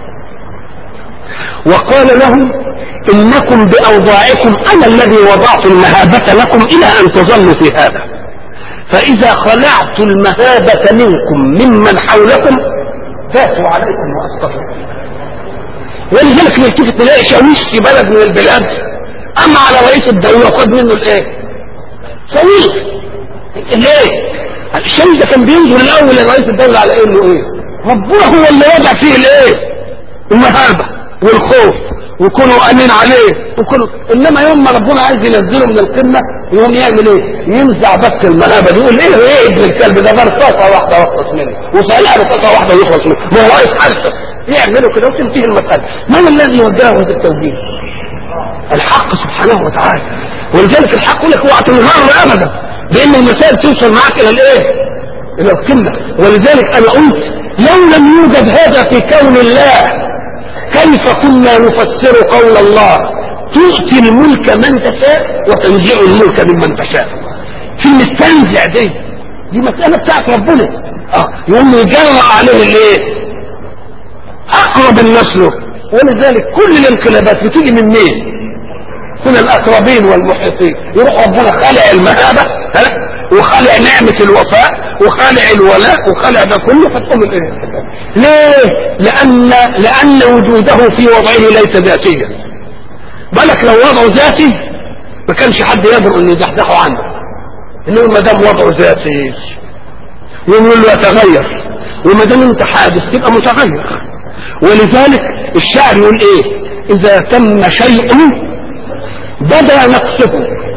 Speaker 1: وقال لهم انكم باوضاعكم انا الذي وضعت المهابة لكم الى ان تظلوا في هذا فاذا خلعت المهابة منكم ممن حولكم فاتوا عليكم واستغفروا ولذلك نلتفت نلاقي شاويش في بلد من البلاد اما على رئيس الدولة وخد منه الايه شاويش ليه الشيء ده كان بينظر الاول لرئيس الدوله على انه ايه ربنا هو اللي وضع فيه الايه المهابه والخوف وكونوا امين عليه وكونوا انما يوم ما ربنا عايز ينزله من القمه يقوم يعمل ايه ينزع بس المهابه دي يقول ايه ايه ابن الكلب ده برصاصه واحده واخلص منه وصالح رصاصه واحده ويخلص منه ما هو رئيس حرسه يعملوا كده وتنتهي المساله من الذي وجهه هذا التوجيه الحق سبحانه وتعالى ولذلك الحق يقول لك اوعى تنهار ابدا لان المسائل توصل معك الى الايه الى القمه ولذلك انا قلت لو لم يوجد هذا في كون الله كيف كنا نفسر قول الله تؤتي الملك من تشاء وتنزع الملك ممن تشاء في المستنزع دي دي مسألة بتاعت ربنا اه يقوم يجرى عليه الايه اقرب الناس له ولذلك كل الانقلابات بتيجي من مين من الاقربين والمحيطين يروح ربنا خلع المهابه ها وخلع نعمة الوفاء وخلع الولاء وخلع ده كله فتقوم الايه ليه لان لان وجوده في وضعه ليس ذاتيا بالك لو وضعه ذاتي ما كانش حد يقدر ان يزحزحه عنه انما ما دام وضعه ذاتي يقول له يتغير وما دام انت حادث تبقى متغير ولذلك الشاعر يقول ايه اذا تم شيء بدا نقصه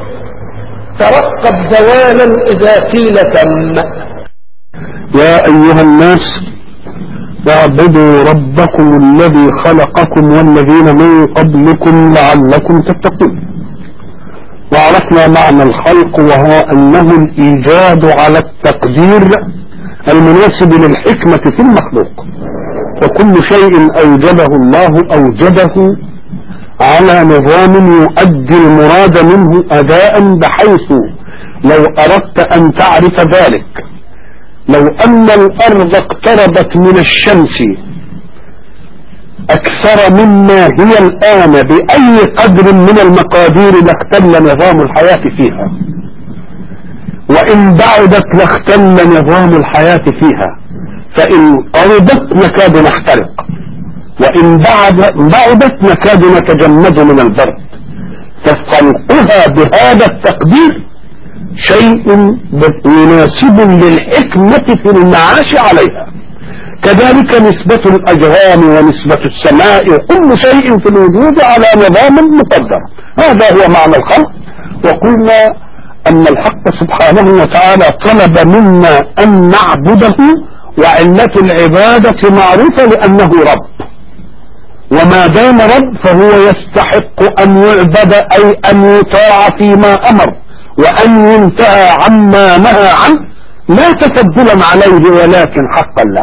Speaker 1: ترقب زوالا اذا قيل تم
Speaker 3: يا أيها الناس اعبدوا ربكم الذي خلقكم والذين من قبلكم لعلكم تتقون وعرفنا معنى الخلق وهو أنه الإيجاد على التقدير المناسب للحكمة في المخلوق وكل شيء أوجده الله أوجده على نظام يؤدي المراد منه أداء بحيث لو أردت أن تعرف ذلك لو أن الأرض اقتربت من الشمس أكثر مما هي الآن بأي قدر من المقادير لاختل نظام الحياة فيها وإن بعدت لاختل نظام الحياة فيها فإن قربت نكاد نحترق وإن بعد بعدت نكاد نتجمد من البرد فخلقها بهذا التقدير شيء مناسب للحكمة في المعاش عليها كذلك نسبة الأجرام ونسبة السماء وكل شيء في الوجود على نظام مقدر هذا هو معنى الخلق وقلنا أن الحق سبحانه وتعالى طلب منا أن نعبده وعلة العبادة معروفة لأنه رب وما دام رب فهو يستحق أن يعبد أي أن يطاع فيما أمر وأن ينتهى عما نهى عنه لا تفضلا عليه ولكن حقا له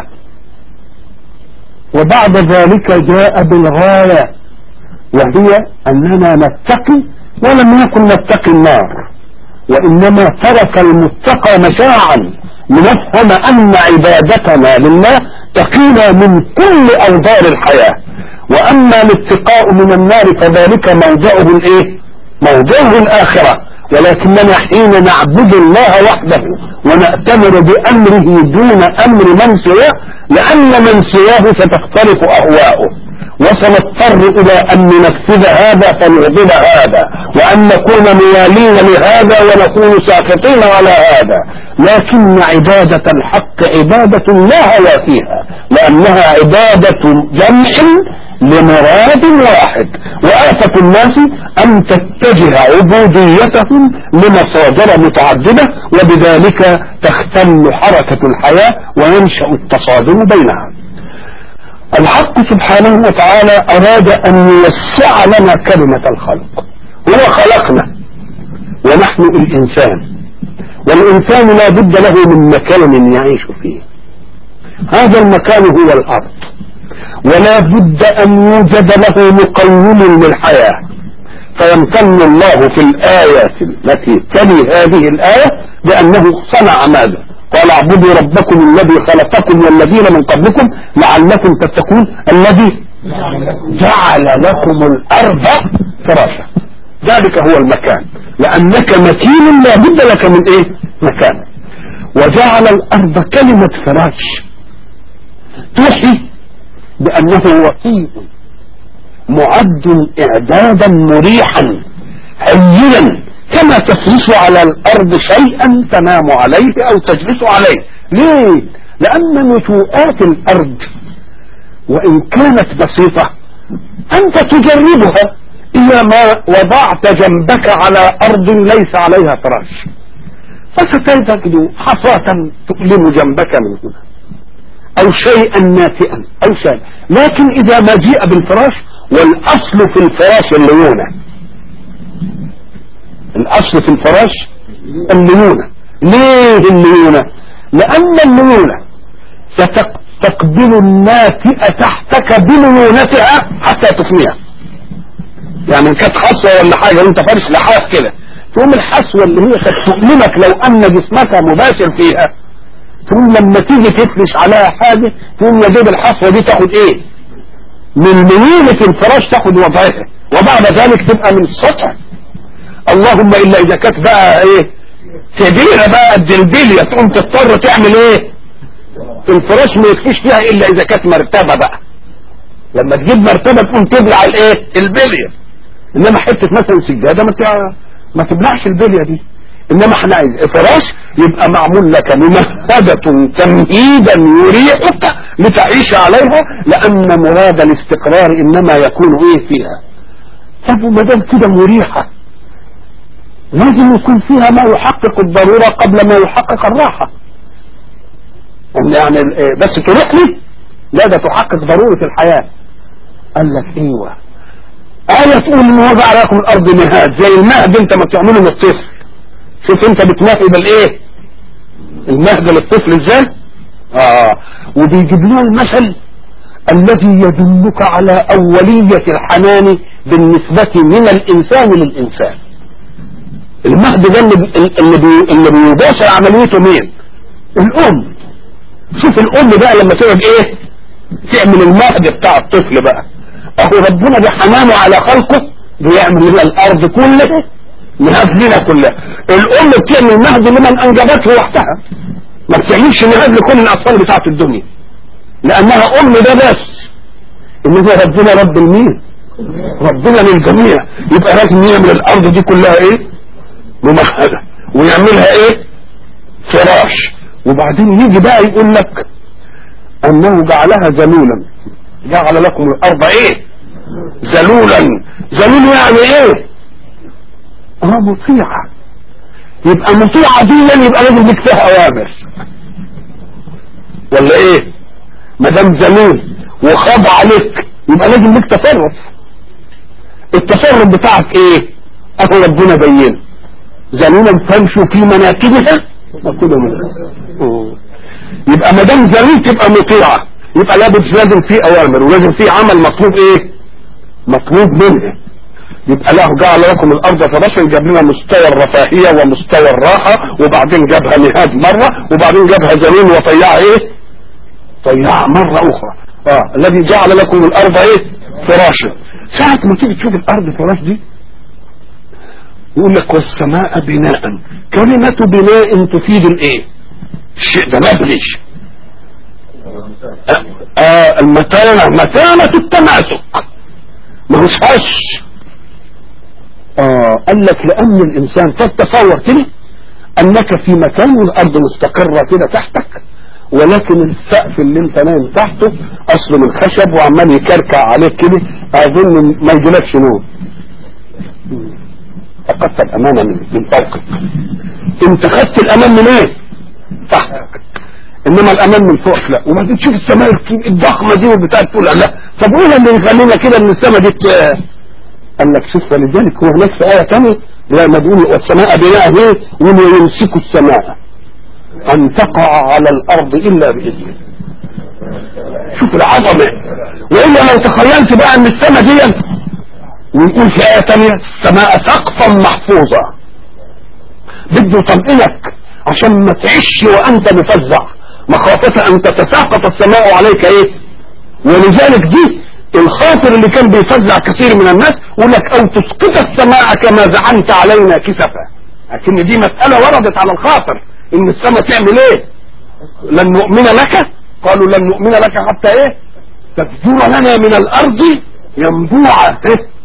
Speaker 3: وبعد ذلك جاء بالغاية وهي أننا نتقي ولم يكن نتقي النار وإنما ترك المتقى مشاعا لنفهم أن عبادتنا لله تقينا من كل أوضار الحياة وأما الاتقاء من النار فذلك موضعه الإيه؟ موضعه الآخرة ولكننا حين نعبد الله وحده ونأتمر بأمره دون أمر من سواه لأن من سواه ستختلف أهواؤه وسنضطر إلى أن ننفذ هذا فنعبد هذا وأن نكون موالين لهذا ونكون ساخطين على هذا لكن عبادة الحق عبادة لا هوى فيها لأنها عبادة جمع لمراد واحد وآفة الناس أن تتجه عبوديتهم لمصادر متعددة وبذلك تختل حركة الحياة وينشأ التصادم بينها الحق سبحانه وتعالى أراد أن يوسع لنا كلمة الخلق هو خلقنا ونحن الإنسان والإنسان لا بد له من مكان يعيش فيه هذا المكان هو الأرض ولا بد أن يوجد له مقوم للحياة فيمتن الله في الآية التي تلي هذه الآية بأنه صنع ماذا قال اعبدوا ربكم الذي خلقكم والذين من قبلكم لعلكم تتقون الذي جعل لكم الأرض فراشا ذلك هو المكان لأنك مكين لا بد لك من إيه مكان وجعل الأرض كلمة فراش توحي بأنه وسيء معد إعدادا مريحا هينا
Speaker 1: كما تفرش على الارض شيئا تنام عليه او تجلس عليه ليه لان نتوءات الارض وان كانت بسيطة انت تجربها اذا ما وضعت جنبك على ارض ليس عليها فراش فستجد حصاة تؤلم جنبك من هنا او شيئا ناتئا او شيء لكن اذا ما جيء بالفراش والاصل في الفراش الليونة الاصل في الفراش الليونة ليه الليونة لان الليونة ستقبل الناتئة تحتك بليونتها حتى تفنيها يعني إن كانت حصوة ولا حاجة وانت فارش لحاف كده تقوم الحصوة اللي هي قد تؤلمك لو ان جسمك مباشر فيها تقوم لما تيجي تفرش عليها حاجة تقوم يجيب الحصوة دي تاخد ايه من ميولة الفراش تاخد وضعها وبعد ذلك تبقى من السطح اللهم الا اذا كانت بقى ايه كبيرة بقى قد البلية تقوم تضطر تعمل ايه الفراش ما يكفيش فيها الا اذا كانت مرتبة بقى لما تجيب مرتبة تقوم تبلع الايه البلية انما حتة مثلا سجادة ما تع- ما تبلعش البلية دي انما احنا عايز فراش يبقى معمول لك ممهدة تمهيدا يريحك لتعيش عليها لان مراد الاستقرار انما يكون ايه فيها طب وما دام كده مريحة لازم يكون فيها ما يحقق الضرورة قبل ما يحقق الراحة يعني إيه، بس تروح لي لا ده تحقق ضرورة الحياة قال لك ايوه آية تقول ان وضع لكم الارض مهاد زي المهد انت ما بتعمله للطفل شوف انت بتمهد الايه المهد للطفل ازاي اه وبيجيب لنا المثل الذي يدلك على اولية الحنان بالنسبة من الانسان للانسان المهد ده اللي, اللي, بي اللي بيباشر عمليته مين الام شوف الام بقى لما تقعد ايه تعمل المهد بتاع الطفل بقى اهو ربنا بحنانه على خلقه بيعمل لنا الارض كلها مهد لنا كلها الام بتعمل مهد لمن انجبته وحدها ما بتعملش مهد لكل الاطفال بتاعت الدنيا لانها ام ده بس انما ربنا رب المين ربنا للجميع يبقى لازم يعمل الارض دي كلها ايه ممهدة ويعملها ايه فراش وبعدين يجي بقى يقول لك انه جعلها ذلولا جعل لكم الارض ايه ذلولا ذلول يعني ايه اه مطيعة يبقى مطيعة دي يبقى لازم لك فيها اوامر ولا ايه ما دام ذلول وخاضع عليك يبقى لازم لك تصرف التصرف بتاعك ايه اهو ربنا بينه ذلولا فامشوا في مناكبها وكلوا منها يبقى ما دام ذلول تبقى مطيعة يبقى لابد لازم في اوامر ولازم في عمل مطلوب ايه مطلوب منها يبقى له جعل لكم الارض فراشا جاب لنا مستوى الرفاهية ومستوى الراحة وبعدين جابها مهاد مرة وبعدين جابها ذلول وطيعها ايه طيعها مرة اخرى اه الذي جعل لكم الارض ايه فراشا ساعة ما تيجي تشوف الارض فراش دي يقول لك والسماء بناء كلمة بناء تفيد الايه الشيء ده مبنش آه آه المتانة متانة التماسك ما هوش هش اه قال لك لان الانسان تتصور كده انك في مكان والارض مستقرة كده تحتك ولكن السقف اللي انت نايم تحته اصله من خشب وعمال يكركع عليك كده اظن ما يجيلكش نوم فقدت الامانة من, من فوقك انت خدت الامان من ايه تحتك انما الامان من فوق لا وبعدين تشوف السماء الضخمة دي وبتاع تقول لا طب وايه اللي يخلينا كده ان السماء دي ت- قال لك شوف ولذلك هو هناك في آية تانية لما بيقول والسماء بناء ايه وما يمسك السماء ان تقع على الارض الا باذنه شوف العظمة والا لو تخيلت بقى ان السماء دي ويقول في آية تانية السماء سقفا محفوظا بده يطمئنك عشان ما تعيش وانت مفزع مخافة ان تتساقط السماء عليك ايه ولذلك دي الخاطر اللي كان بيفزع كثير من الناس يقول لك او تسقط السماء كما زعمت علينا كسفا لكن دي مسألة وردت على الخاطر ان السماء تعمل ايه لن نؤمن لك قالوا لن نؤمن لك حتى ايه تفجر لنا من الارض ينبوعا إيه؟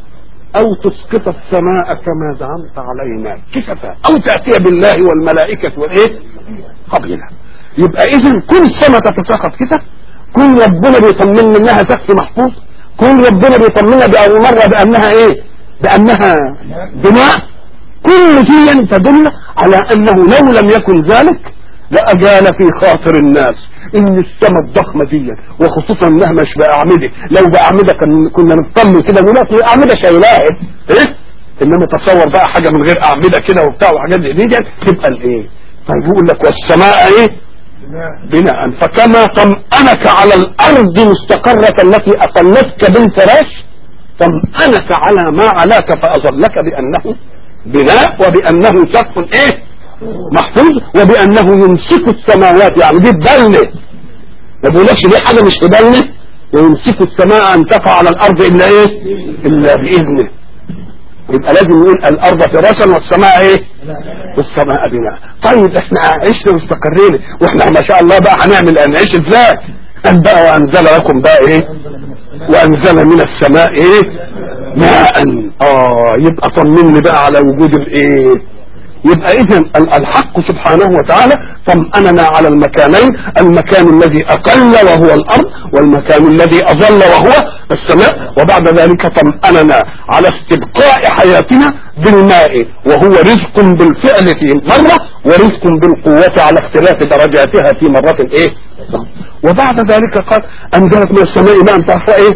Speaker 1: او تسقط السماء كما زعمت علينا كسفا او تاتي بالله والملائكه والايه قبيلا يبقى اذا كل السماء تتساقط كسف كل ربنا بيطمنا انها سقف محفوظ كل ربنا بيطمنا باول مره بانها ايه بانها بناء كل دي تدل على انه لو لم يكن ذلك لأجال في خاطر الناس ان السماء الضخمة دي وخصوصا انها مش بأعمدة لو بأعمدة كان كنا نطمن كده نقول لك أعمدة شايلاها ايه انما تصور بقى حاجة من غير أعمدة كده وبتاع وحاجات زي دي تبقى الايه طيب يقول لك والسماء ايه بناء فكما طمأنك على الأرض مستقرة التي أقلتك بالفراش طمأنك على ما علاك فأظلك بأنه بناء وبأنه سقف ايه محفوظ وبأنه يمسك السماوات يعني دي ببلة ما بيقولكش دي حاجة مش ببلة ويمسك السماء أن تقع على الأرض إلا إيه إلا بإذنه يبقى لازم نقول الأرض فراشا والسماء إيه والسماء بناء طيب احنا عشنا واستقرينا واحنا ما شاء الله بقى هنعمل هنعيش ازاي قال بقى وأنزل لكم بقى إيه وأنزل من السماء إيه ماء آه يبقى طمني بقى على وجود الإيه يبقى اذا الحق سبحانه وتعالى طمأننا على المكانين المكان الذي اقل وهو الارض والمكان الذي اظل وهو السماء وبعد ذلك طمأننا على استبقاء حياتنا بالماء وهو رزق بالفعل في مرة ورزق بالقوة على اختلاف درجاتها في مرة ايه وبعد ذلك قال انزلت من السماء ماء تعرف ايه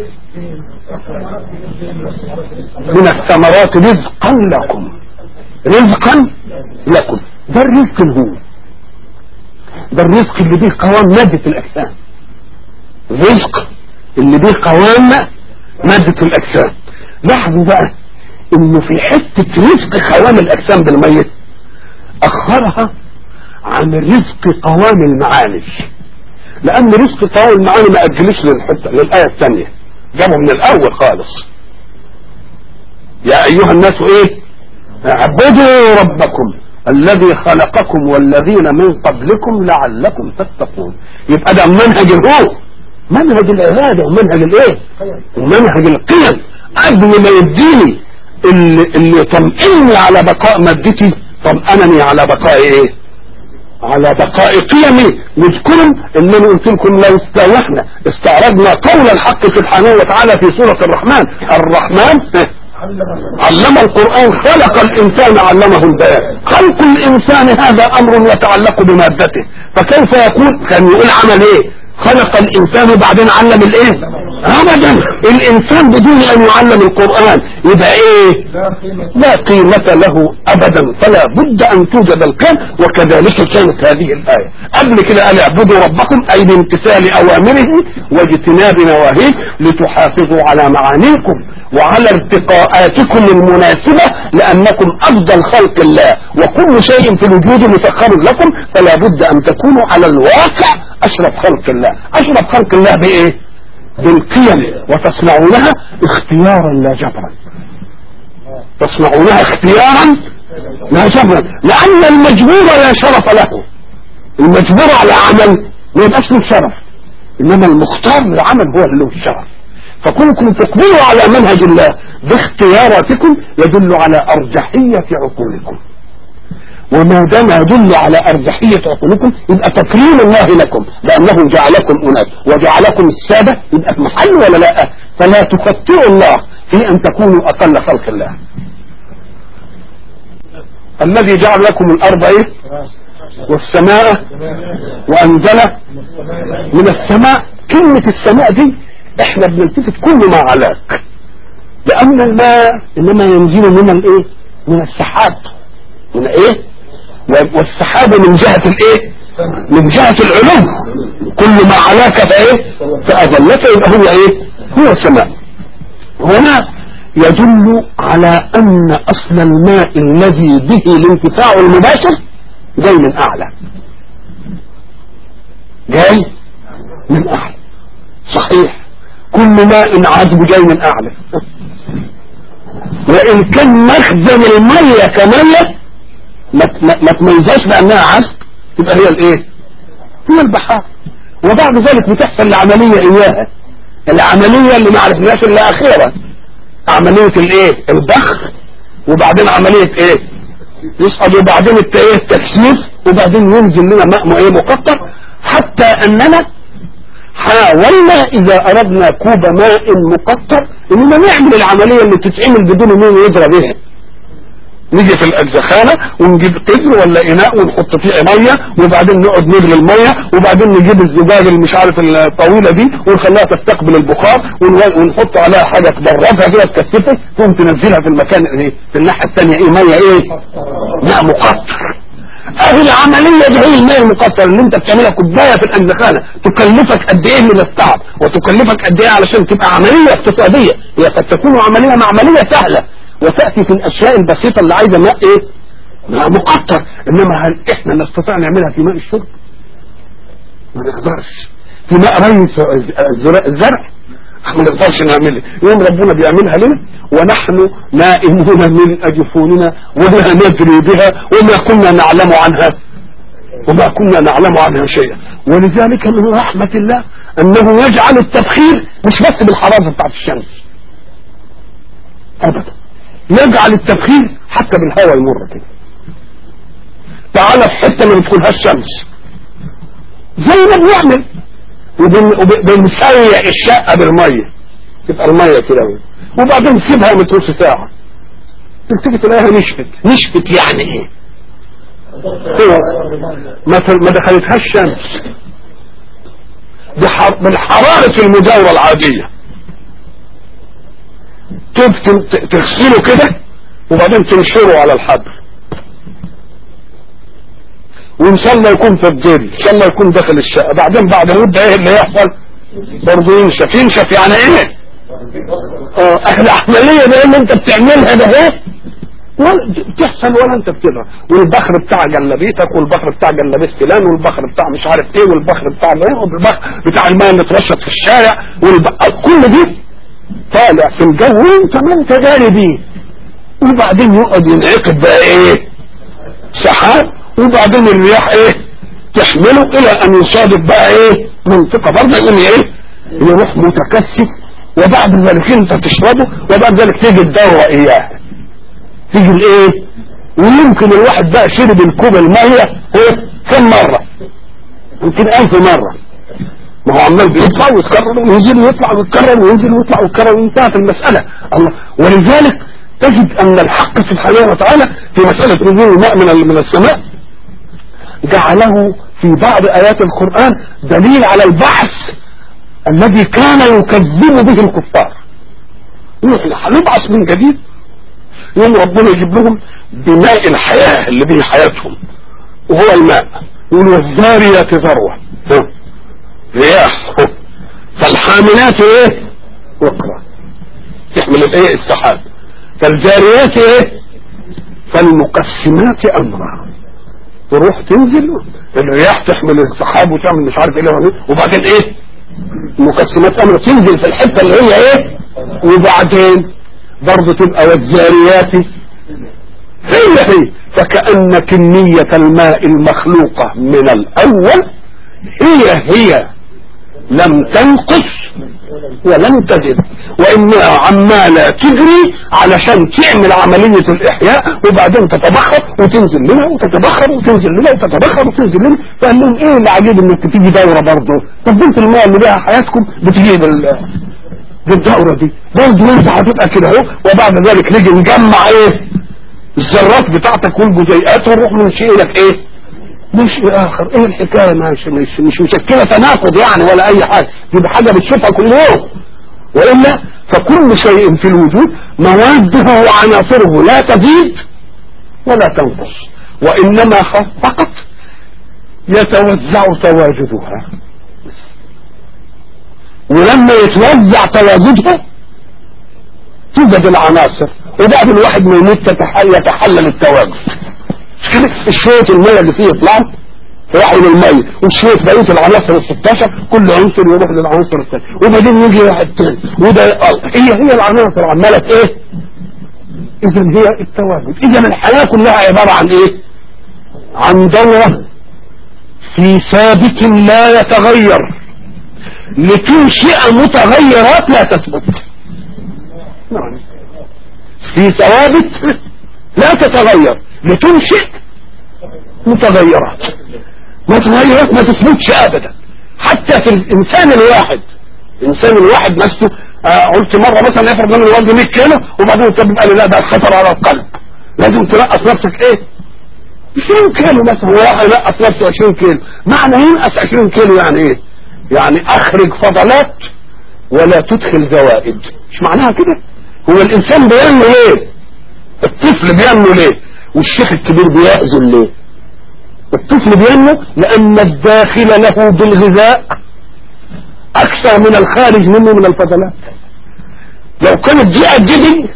Speaker 1: من الثمرات رزقا لكم رزقا لكم ده الرزق هو ده الرزق اللي بيه قوام مادة الأجسام رزق اللي بيه قوام مادة الأجسام لاحظوا بقى انه في حتة رزق قوام الأجسام بالميت أخرها عن رزق قوام المعاني لأن رزق قوام المعاني ما أجلش للحتة للآية الثانية جابه من الأول خالص يا أيها الناس إيه اعبدوا ربكم الذي خلقكم والذين من قبلكم لعلكم تتقون يبقى ده منهج الروح منهج العبادة ومنهج الايه ومنهج القيم قبل ما يديني اللي, اللي يطمئني على بقاء مادتي طمأنني على بقاء ايه على بقاء قيمي واذكروا انني قلت لكم لو استوحنا استعرضنا قول الحق سبحانه وتعالى في سورة الرحمن الرحمن علم القرآن خلق الإنسان علمه البيان خلق الإنسان هذا أمر يتعلق بمادته فكيف يكون كان يقول عمل إيه خلق الإنسان وبعدين علم الإيه أبدا الإنسان بدون أن يعلم القرآن يبقى إيه لا قيمة له أبدا فلا بد أن توجد القيم وكذلك كانت هذه الآية قبل كده قال اعبدوا ربكم أي بامتثال أوامره واجتناب نواهيه لتحافظوا على معانيكم وعلى ارتقاءاتكم المناسبة لأنكم أفضل خلق الله وكل شيء في الوجود مسخر لكم فلا بد أن تكونوا على الواقع أشرف خلق الله أشرف خلق الله بإيه بالقيم وتصنعونها اختيارا لا جبرا تصنعونها اختيارا لا جبرا لأن المجبور لا شرف له المجبور على عمل ما يبقاش له شرف إنما المختار للعمل هو اللي له الشرف فكونكم تقبلوا على منهج الله باختياراتكم يدل على أرجحية عقولكم وما دام يدل على أرجحية عقولكم يبقى تكريم الله لكم لأنه جعلكم أناس وجعلكم السادة يبقى في محل ولا لا فلا تخطئوا الله في أن تكونوا أقل خلق الله الذي جعل لكم الأرض إيه والسماء وأنزل من السماء كلمة السماء دي احنا بنلتفت كل ما علاك لأن الماء إنما ينزل من الإيه من السحاب من إيه والسحاب من جهة الإيه من جهة العلوم كل ما علاك فإيه فأظلك يبقى هو إيه هو السماء هنا يدل على أن أصل الماء الذي به الانتفاع المباشر جاي من أعلى جاي من أعلى صحيح كل ماء عذب جاي من أعلى وإن كان مخزن المية كمية ما تميزهاش بأنها عذب تبقى هي الإيه هي البحار وبعد ذلك بتحصل العملية إياها العملية اللي ما عرفناش إلا أخيرا عملية الايه البخر وبعدين عملية ايه يصعد وبعدين الت- ايه التكثيف وبعدين ينزل لنا ماء م- ايه مقطر حتى اننا حاولنا اذا اردنا كوب ماء مقطر اننا نعمل العملية اللي تتعمل بدون مين يضرب بها نيجي في الزخانة ونجيب قدر ولا اناء ونحط فيه مية وبعدين نقعد نغلي المية وبعدين نجيب الزجاج اللي مش عارف الطويلة دي ونخليها تستقبل البخار ون- ونحط عليها حاجة تبردها كده تكثفها ثم تنزلها في المكان ايه في الناحية الثانية ايه مية ايه ماء مقطر اهي العملية دي هي الماء المقطر اللي انت بتعملها كوباية في الأنزخانة تكلفك قد ايه من التعب وتكلفك قد ايه علشان تبقى عملية اقتصادية هي قد تكون عملية مع عملية سهلة وتأتي في الأشياء البسيطة اللي عايزة ماء ايه ماء مقطر انما هل احنا نستطيع نعملها في ماء الشرب ما نقدرش في ماء ري الزرع الزرع ما نقدرش نعملها يوم ربنا بيعملها لنا ونحن نائمون من أجفوننا ولا ندري بها وما كنا نعلم عنها وما كنا نعلم عنها شيئا ولذلك من رحمة الله أنه يجعل التبخير مش بس بالحرارة بتاعت الشمس أبدا يجعل التبخير حتى بالهواء يمر كده تعالى في حتة ما بتكونهاش شمس زي ما بنعمل وبن- وب- بنسيح الشقة بالمية تبقى المية كده اهو. وبعدين نسيبها من نص ساعة تبتدي تلاقيها نشفت نشفت يعني ايه هو ما ت- ما دخلتهاش شمس بحر- بالحرارة المجاورة العادية تب- ت- تغسله كده وبعدين تنشره على الحبل وان شاء الله يكون في الظل ان شاء الله يكون داخل الشقه بعدين بعد مده ايه اللي يحصل برضه ينشف ينشف يعني ايه اه اهل العمليه ده اللي انت بتعملها ده ايه ولا بتحصل ولا انت بتقدر والبخر بتاع جلابيتك والبخر بتاع جلابيه فلان والبخر بتاع مش عارف ايه والبخر بتاع ايه والبخر بتاع الماء اللي اترشت في الشارع والبخر كل دي طالع في الجو وانت ما انت داري بيه وبعدين يقعد ينعقد بقى ايه سحاب وبعدين الرياح ايه تحمله الى ان يصادف بقى ايه منطقة برضه يقوم ايه يروح متكثف وبعد ذلك انت تشربه وبعد ذلك تيجي الدورة اياه تيجي الايه ويمكن الواحد بقى شرب الكوب المية ايه كم مرة يمكن الف مرة ما هو عمال بيطلع ويتكرر وينزل ويطلع ويتكرر وينزل ويطلع ويتكرر وانتهت المسألة الله ولذلك تجد ان الحق سبحانه وتعالى في مسألة نزول الماء من من السماء جعله في بعض آيات القرآن دليل على البعث الذي كان يكذب به الكفار نحن هنبعث من جديد يوم ربنا يجيب لهم بماء الحياة اللي به حياتهم وهو الماء يقول والذاريات ذروة ها. رياح ها. فالحاملات ايه وقرا تحمل الايه السحاب فالجاريات ايه فالمقسمات امرا تروح تنزل الرياح تحمل السحاب وتعمل مش عارف ايه وإيه، وبعدين ايه مقسمات امر تنزل في الحته اللي هي ايه وبعدين برضه تبقى والجاريات هي هي فكأن كمية الماء المخلوقة من الأول هي هي لم تنقص ولم تزد وانها عمالة تجري علشان تعمل عملية الاحياء وبعدين تتبخر وتنزل لنا وتتبخر وتنزل لنا وتتبخر وتنزل لنا فقال لهم ايه اللي عجيب انك تيجي دورة برضه طب انت الماء اللي بيها حياتكم بتجيب ال- بالدورة دي برضه انت هتبقى كده اهو وبعد ذلك نيجي نجمع ايه الذرات بتاعتك والجزيئات ونروح ننشئ لك ايه مش اخر ايه الحكايه مش مش مش مشكله تناقض يعني ولا اي حاجه دي حاجه بتشوفها كل يوم والا فكل شيء في الوجود مواده وعناصره لا تزيد ولا تنقص وانما خ- فقط يتوزع تواجدها ولما يتوزع تواجدها توجد العناصر وبعد الواحد ما يموت تتح- يتحلل التواجد مش كده الشوية المية اللي فيه يطلعوا يروحوا للمية وشوية بقية العناصر ال 16 كل عنصر يروح للعنصر الثاني وبعدين يجي واحد تاني وده يقل. هي هي العناصر عمالة ايه؟ اذا هي التواجد اذا الحياة كلها عبارة عن ايه؟ عن دورة في ثابت لا يتغير لتنشئ متغيرات لا تثبت نعم في ثوابت لا تتغير لتنشئ متغيرات متغيرات ما تثبتش ابدا حتى في الانسان الواحد الانسان الواحد نفسه آه قلت مره مثلا يفرض من الوزن 100 كيلو وبعدين الطبيب قال لي لا ده خطر على القلب لازم تنقص نفسك ايه 20 كيلو مثلا وراح ينقص نفسه 20 كيلو معنى ينقص 20 كيلو يعني ايه يعني اخرج فضلات ولا تدخل زوائد مش معناها كده هو الانسان بينمو ليه الطفل بينمو ليه والشيخ الكبير بيأذن ليه الطفل بينمو لان الداخل له بالغذاء اكثر من الخارج منه من الفضلات لو كانت دي قد دي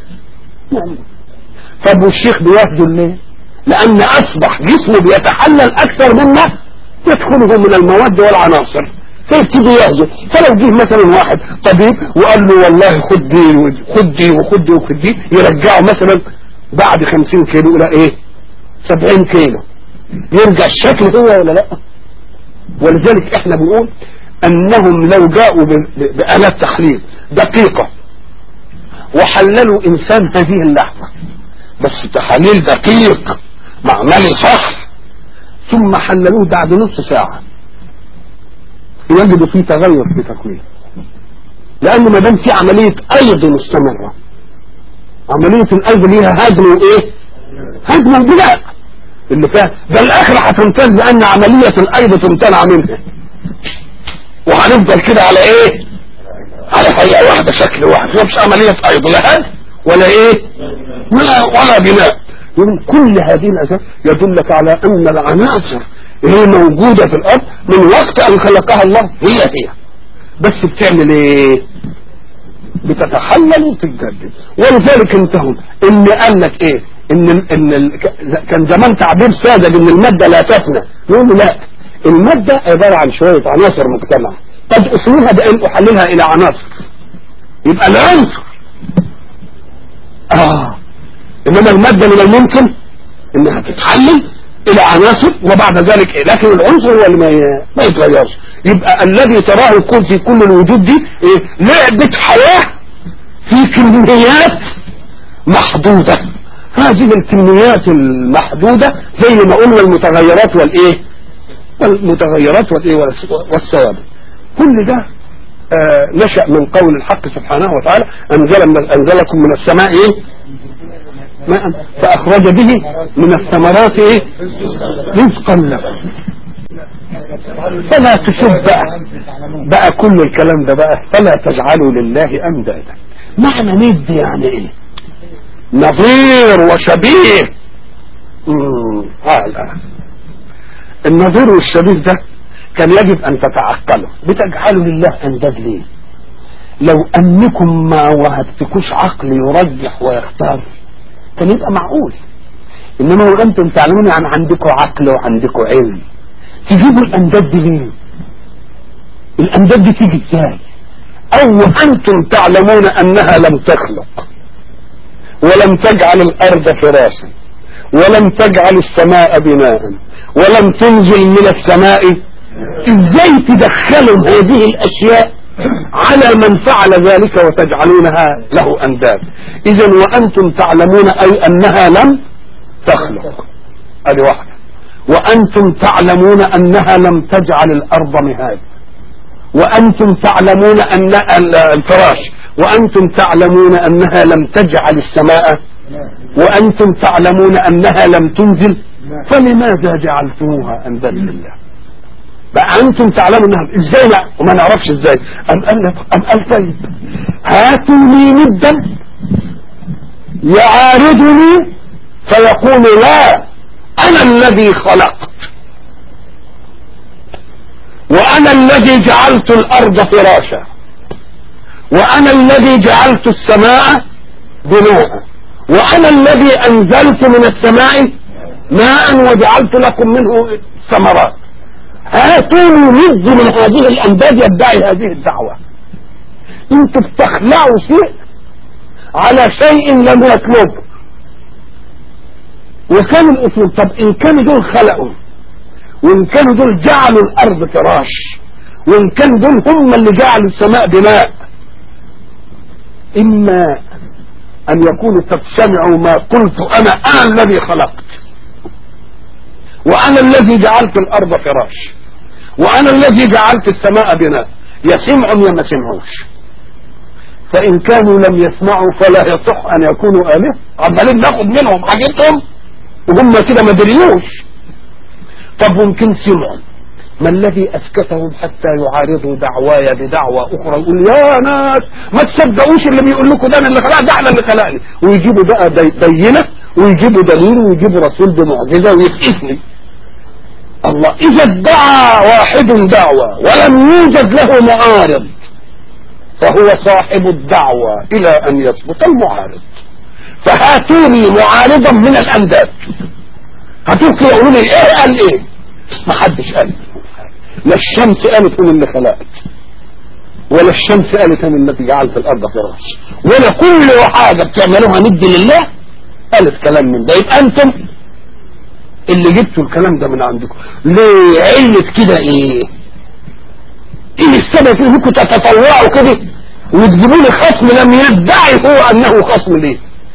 Speaker 1: طب والشيخ بيأذن ليه لان اصبح جسمه بيتحلل اكثر مما يدخله من المواد والعناصر فيبتدي يهزم فلو جه مثلا واحد طبيب وقال له والله خد دي خد دي وخد دي وخد دي يرجعه مثلا بعد خمسين كيلو الى ايه سبعين كيلو يرجع الشكل هو ولا لا ولذلك احنا بنقول انهم لو جاءوا بآلات تحليل دقيقة وحللوا انسان هذه اللحظة بس تحاليل دقيق معملي صح ثم حللوه بعد نص ساعة يجدوا فيه تغير في تكوينه لأنه ما دام في عملية أيض مستمرة عملية الأيض ليها هدم وإيه؟ هدم البناء اللي فيها ده الآخرة هتمتاز لأن عملية الأيض تمتنع منها وهنفضل كده على إيه؟ على هيئة واحدة شكل واحد مش عملية أيض لا هدم ولا إيه؟ ولا ولا بناء يقول كل هذه الأسباب يدلك على أن العناصر اللي موجودة في الأرض من وقت أن خلقها الله هي هي بس بتعمل إيه بتتحلل وتتجدد ولذلك انتهم اللي قال لك إيه إن, ال إن ال كان زمان تعبير ساذج إن المادة لا تفنى يقول له لا المادة عبارة عن شوية عناصر مجتمع قد أصلها بأن أحللها إلى عناصر يبقى العنصر آه إنما المادة من الممكن إنها تتحلل الى عناصر وبعد ذلك إيه؟ لكن العنصر هو اللي ما ما يتغيرش يبقى الذي تراه يكون في كل الوجود دي إيه؟ لعبة حياة في كميات محدودة هذه الكميات المحدودة زي ما قلنا المتغيرات والايه والمتغيرات والايه والثوابت كل ده آه نشأ من قول الحق سبحانه وتعالى انزل من انزلكم من السماء ايه ماء فأخرج به من الثمرات إيه؟ رزقا لكم فلا تشب بقى بقى كل الكلام ده بقى فلا تجعلوا لله أندادا معنى ند يعني إيه نظير وشبيه هذا النظير والشبيه ده كان يجب أن تتعقله بتجعلوا لله أنداد ليه لو أنكم ما وهبتكوش عقل يرجح ويختار كان يبقى معقول انما وانتم تعلمون عن عندكم عقل وعندكم علم تجيبوا الانداد دي ليه الانداد دي تيجي ازاي او وانتم تعلمون انها لم تخلق ولم تجعل الارض فراشا ولم تجعل السماء بناء ولم تنزل من السماء ازاي تدخلوا هذه الاشياء على من فعل ذلك وتجعلونها له انداد اذا وانتم تعلمون اي انها لم تخلق ادي واحده وانتم تعلمون انها لم تجعل الارض مهاد وانتم تعلمون ان الفراش وانتم تعلمون انها لم تجعل السماء وانتم تعلمون انها لم تنزل فلماذا جعلتموها انداد لله بقى انتم تعلموا انها ازاي لا وما نعرفش ازاي ام قال ام قال طيب هاتوا لي ندا يعارضني فيقول لا انا الذي خلقت وانا الذي جعلت الارض فراشا وانا الذي جعلت السماء بناء وانا الذي انزلت من السماء ماء وجعلت لكم منه ثمرات هاتوني ند من هذه الانداد يدعي هذه الدعوة انتوا بتخلعوا شيء على شيء لم يطلبه وكان الاسلوب طب ان كانوا دول خلقوا وان كانوا دول جعلوا الارض فراش وان كان دول هم اللي جعلوا السماء بناء اما ان يكونوا قد سمعوا ما قلت انا انا الذي خلقت وانا الذي جعلت الارض فراش وانا الذي جعلت السماء بناء يسمعوا يا ما سمعوش فان كانوا لم يسمعوا فلا يصح ان يكونوا الهه عمالين ناخد منهم حاجتهم وهم كده ما دريوش طب ممكن سمعوا ما الذي اسكتهم حتى يعارضوا دعواي بدعوى اخرى يقول يا ناس ما تصدقوش اللي بيقول لكم ده انا اللي خلق ده احنا اللي خلقني ويجيبوا بقى بي- بينه ويجيبوا دليل ويجيبوا رسول بمعجزه ويسقفني الله اذا ادعى واحد دعوة ولم يوجد له معارض فهو صاحب الدعوة الى ان يثبت المعارض فهاتوني معارضا من الانداد هاتوه كده يقولوا لي ايه قال ايه ما حدش قال لا الشمس قالت انا اللي خلقت ولا الشمس قالت انا الذي جعلت الارض فراش ولا كل حاجه بتعملوها ند لله قالت كلام من ده يبقى انتم اللي جبتوا الكلام ده من عندكم ليه علة كده ايه ايه السبب في انكم تتطوعوا كده وتجيبوا لي خصم لم يدعي هو انه خصم ليه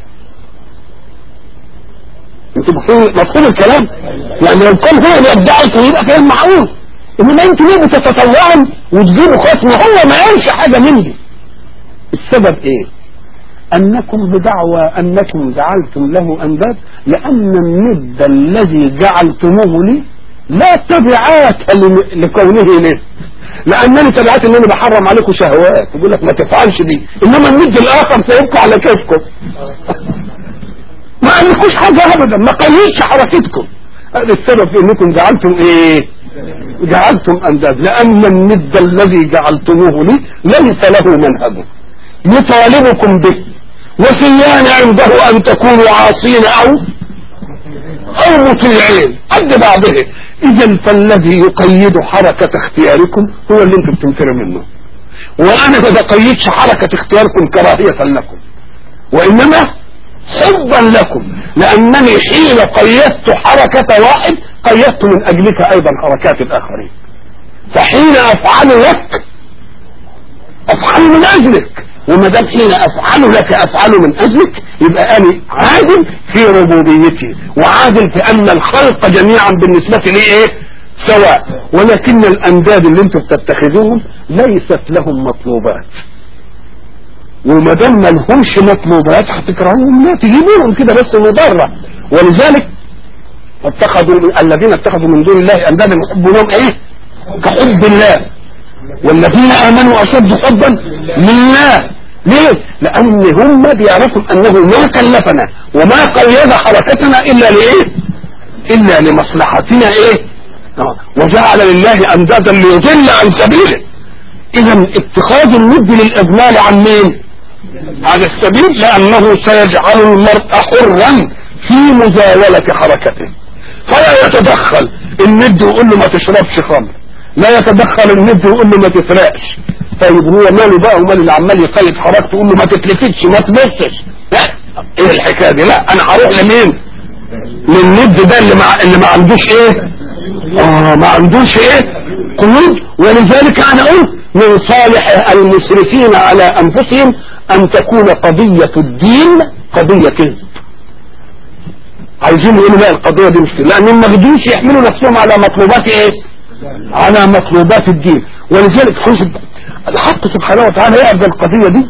Speaker 1: انتوا مفهوم مفهوم الكلام يعني لو كان هو اللي يدعي كان يبقى كلام معقول انما انتوا ليه بتتطوعوا وتجيبوا خصم هو ما قالش حاجه من دي السبب ايه انكم بدعوى انكم جعلتم له انداد لان الند الذي جعلتموه لي لا تبعات لم- لكونه لي لانني تبعات ان انا بحرم عليكم شهوات يقول لك ما تفعلش دي انما الند الاخر سيبقى على كيفكم ما قالكوش حاجه ابدا ما قاليش حركتكم هذا السبب في انكم جعلتم ايه جعلتم انداد لان الند الذي جعلتموه لي ليس له منهج يطالبكم به وسيان عنده ان تكونوا عاصين او او مطيعين قد بعضه اذا فالذي يقيد حركة اختياركم هو اللي انتم بتنفروا منه وانا ما بقيدش حركة اختياركم كراهية لكم وانما حبا لكم لانني حين قيدت حركة واحد قيدت من اجلك ايضا حركات الاخرين فحين افعل لك افعل من اجلك وما دام حين افعل لك افعل من اجلك يبقى انا عادل في ربوبيتي وعادل في ان الخلق جميعا بالنسبه لي ايه سواء ولكن الانداد اللي انتم بتتخذوهم ليست لهم مطلوبات وما دام ما لهمش مطلوبات هتكرهوهم لا تجيبوهم كده بس مضره ولذلك اتخذوا الذين اتخذوا من دون الله اندادا يحبونهم ايه كحب الله والذين امنوا اشد حبا لله ليه لان هم بيعرفوا انه ما كلفنا وما قيد حركتنا الا لايه الا لمصلحتنا ايه آه. وجعل لله اندادا ليضل عن سبيله اذا اتخاذ الند للاضلال عن مين عن السبيل لانه سيجعل المرء حرا في مزاولة حركته فلا يتدخل الند يقول له ما تشربش خمر لا يتدخل الند ويقول له ما تسرقش طيب هو ماله بقى ومال اللي عمال يقيد حركته يقول له ما تتلفتش ما تبصش لا ايه الحكايه دي لا انا هروح لمين للند ده اللي ما اللي ما عندوش ايه اه ما عندوش ايه قيود ولذلك انا قلت من صالح المسرفين على انفسهم ان تكون قضية الدين قضية كذب عايزين يقولوا لا القضية دي مش كده لانهم ما بدوش يحملوا نفسهم على مطلوبات ايه على مطلوبات الدين ولذلك حسب الحق سبحانه وتعالى يعرض القضية دي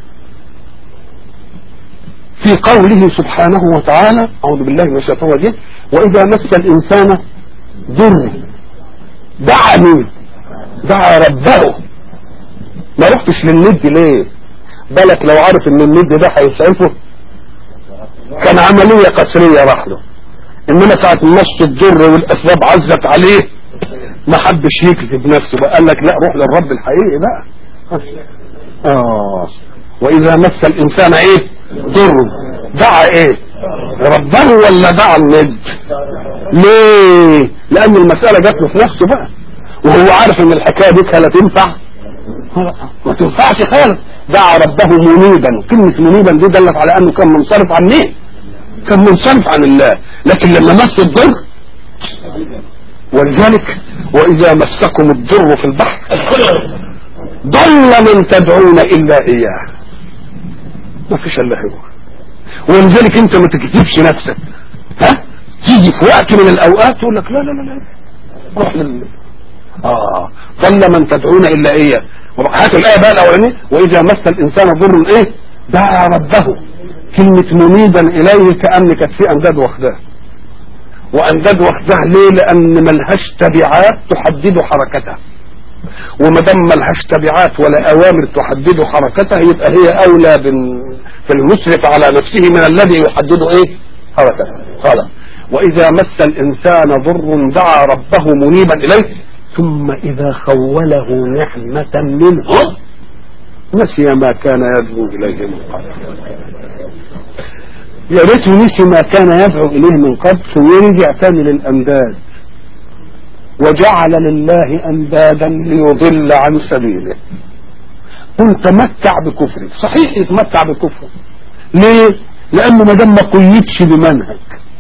Speaker 1: في قوله سبحانه وتعالى أعوذ بالله من الشيطان الرجيم وإذا مس الإنسان ضر دعا مين دعا ربه ما رحتش للند ليه بالك لو عارف ان الند ده هيسعفه كان عملية قسرية راح له انما ساعة مس الضر والاسباب عزت عليه ما حبش يكذب نفسه بقى قال لك لا روح للرب الحقيقي بقى اه واذا مس الانسان ايه ضر دعا ايه ربه ولا دعا الند ليه لان المسألة جات له في نفسه بقى وهو عارف ان الحكاية دي لا تنفع ما تنفعش خالص دعا ربه منيبا كلمة منيبا دي دلت على انه كان منصرف عن مين كان منصرف عن الله لكن لما مس الضر ولذلك واذا مسكم الضر في البحر ضل من تدعون الا اياه ما فيش الا هو ولذلك انت ما تكتبش نفسك ها تيجي في وقت من الاوقات تقول لك لا لا لا لا روح لل اه ضل من تدعون الا اياه هات الايه بقى الاولانيه واذا مس الانسان ضر ايه دعا ربه كلمه منيبا اليه كان كانت في انداد واخداه وانداد واخداه ليه لان ملهاش تبعات تحدد حركتها وما دام ملهاش تبعات ولا اوامر تحدد حركتها يبقى هي اولى بال- في المسرف على نفسه من الذي يحدد ايه حركته خلاص واذا مس الانسان ضر دعا ربه منيبا اليه ثم اذا خوله نعمه منه نسي ما كان يدعو اليه من قبل يا ريته نسي ما كان يدعو اليه من قبل ويرجع تاني للانداد وجعل لله اندادا ليضل عن سبيله قل تمتع بكفرك صحيح يتمتع بكفره ليه لانه ما دام ما قيدش بمنهج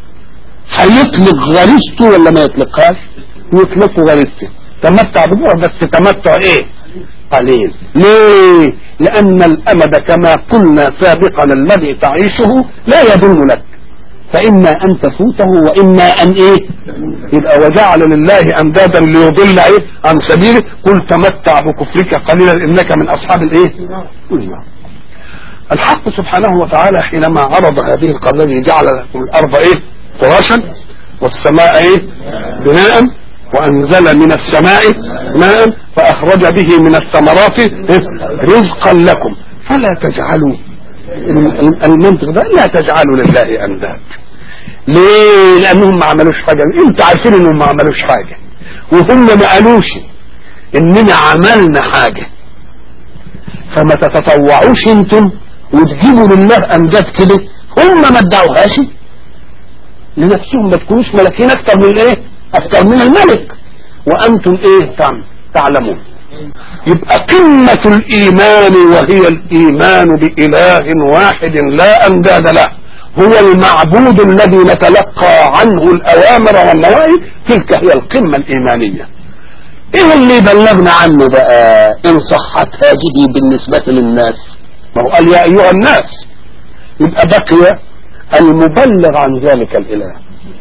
Speaker 1: هيطلق غريزته ولا ما يطلقهاش يطلقه غريزته تمتع بكفره بس تمتع ايه قليل ليه لان الامد كما قلنا سابقا الذي تعيشه لا يدل لك فإما أن تفوته وإما أن إيه يبقى وجعل لله أندادا ليضل إيه عن سبيله قل تمتع بكفرك قليلا إنك من أصحاب الإيه النار. الحق سبحانه وتعالى حينما عرض هذه القضية جعل لكم الأرض إيه فراشا والسماء إيه بناء وأنزل من السماء ماء فأخرج به من الثمرات إيه؟ رزقا لكم فلا تجعلوا المنطق ده لا تجعلوا لله انداد ليه لانهم ما عملوش حاجه انتوا عارفين انهم ما عملوش حاجه وهم ما قالوش اننا عملنا حاجه فما تتطوعوش انتم وتجيبوا لله انداد كده هم ما ادعوهاش لنفسهم ما تكونوش ملكين اكتر من ايه اكتر من الملك وانتم ايه تعم تعلمون يبقى قمة الإيمان وهي الإيمان بإله واحد لا أنداد له هو المعبود الذي نتلقى عنه الأوامر والنواهي تلك هي القمة الإيمانية إيه اللي بلغنا عنه بقى إن صحت هذه بالنسبة للناس ما هو قال يا أيها الناس يبقى بقي المبلغ عن ذلك الإله